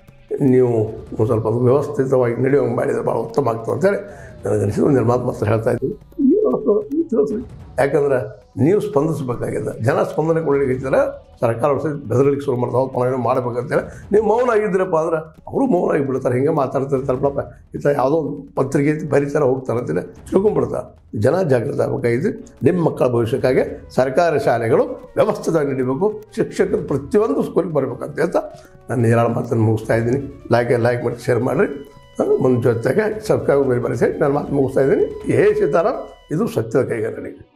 ನೀವು ಒಂದು ಸ್ವಲ್ಪ ಅದು ವ್ಯವಸ್ಥಿತವಾಗಿ ನಡೆಯುವಂಗೆ ಮಾಡಿದರೆ ಭಾಳ ಉತ್ತಮ ಆಗ್ತದೆ ಅಂತೇಳಿ ನನಗೆ ಅನಿಸಿದ ಒಂದು ಮಾತು ಮಾತ್ರ ಹೇಳ್ತಾ ಇದ್ದೀನಿ ಏನು ಅನ್ಸ್ತದೆ? ನೀವು ತಿಳಿಸ್ರಿ ಯಾಕಂದ್ರೆ ನೀವು ಸ್ಪಂದಿಸಬೇಕಾಗಿದೆ ಜನ ಸ್ಪಂದನೆ ಕೊಡಲಿಕ್ಕೆ ಸರ್ಕಾರ ವರ್ಷ ಬೆದರಲಿಕ್ಕೆ ಶುರು ಮಾಡ್ತಾವೆ ನಾವೇನೋ ಮಾಡ್ಬೇಕಂತೇಳಿ ನೀವು ಮೌನ ಆಗಿದ್ದೀರಪ್ಪ ಅಂದ್ರೆ ಅವರು ಮೌನ ಆಗಿಬಿಡ್ತಾರೆ ಹಿಂಗೆ ಮಾತಾಡ್ತಿರ್ತಾರೆ ಪಾಪ ಈ ಥರ ಯಾವುದೋ ಒಂದು ಪತ್ರಿಕೆ ಬರೀತಾರೆ ಹೋಗ್ತಾರೆ ಅಂತೇಳಿ ತಿಳ್ಕೊಂಡ್ಬಿಡ್ತಾರೆ ಜನ ಜಾಗೃತ ಆಗಬೇಕಾಗಿದೆ ನಿಮ್ಮ ಮಕ್ಕಳ ಭವಿಷ್ಯಕ್ಕಾಗಿ ಸರ್ಕಾರಿ ಶಾಲೆಗಳು ವ್ಯವಸ್ಥಿತವಾಗಿ ನಡಿಬೇಕು ಶಿಕ್ಷಕರು ಪ್ರತಿಯೊಂದು ಸ್ಕೂಲಿಗೆ ಬರಬೇಕಂತ ಹೇಳ್ತಾ ನಾನು ಏನಾರು ಮಾತನ್ನು ಮುಗಿಸ್ತಾ ಇದ್ದೀನಿ ಲೈಕ್ ಲೈಕ್ ಮಾಡಿ ಶೇರ್ ಮಾಡಿರಿ ಮುಂದೆ ಜೊತೆಗೆ ಸಬ್ಸ್ಕ್ರೈಬ್ ಮಾಡಿ ಬರೆಸಿ ನಾನು ಮಾತು ಮುಗಿಸ್ತಾ ಇದ್ದೀನಿ ಏ ಸೀತಾರಾಮ್ ಇದು ಸತ್ಯದ ಕೈಗಾರಿಕೆ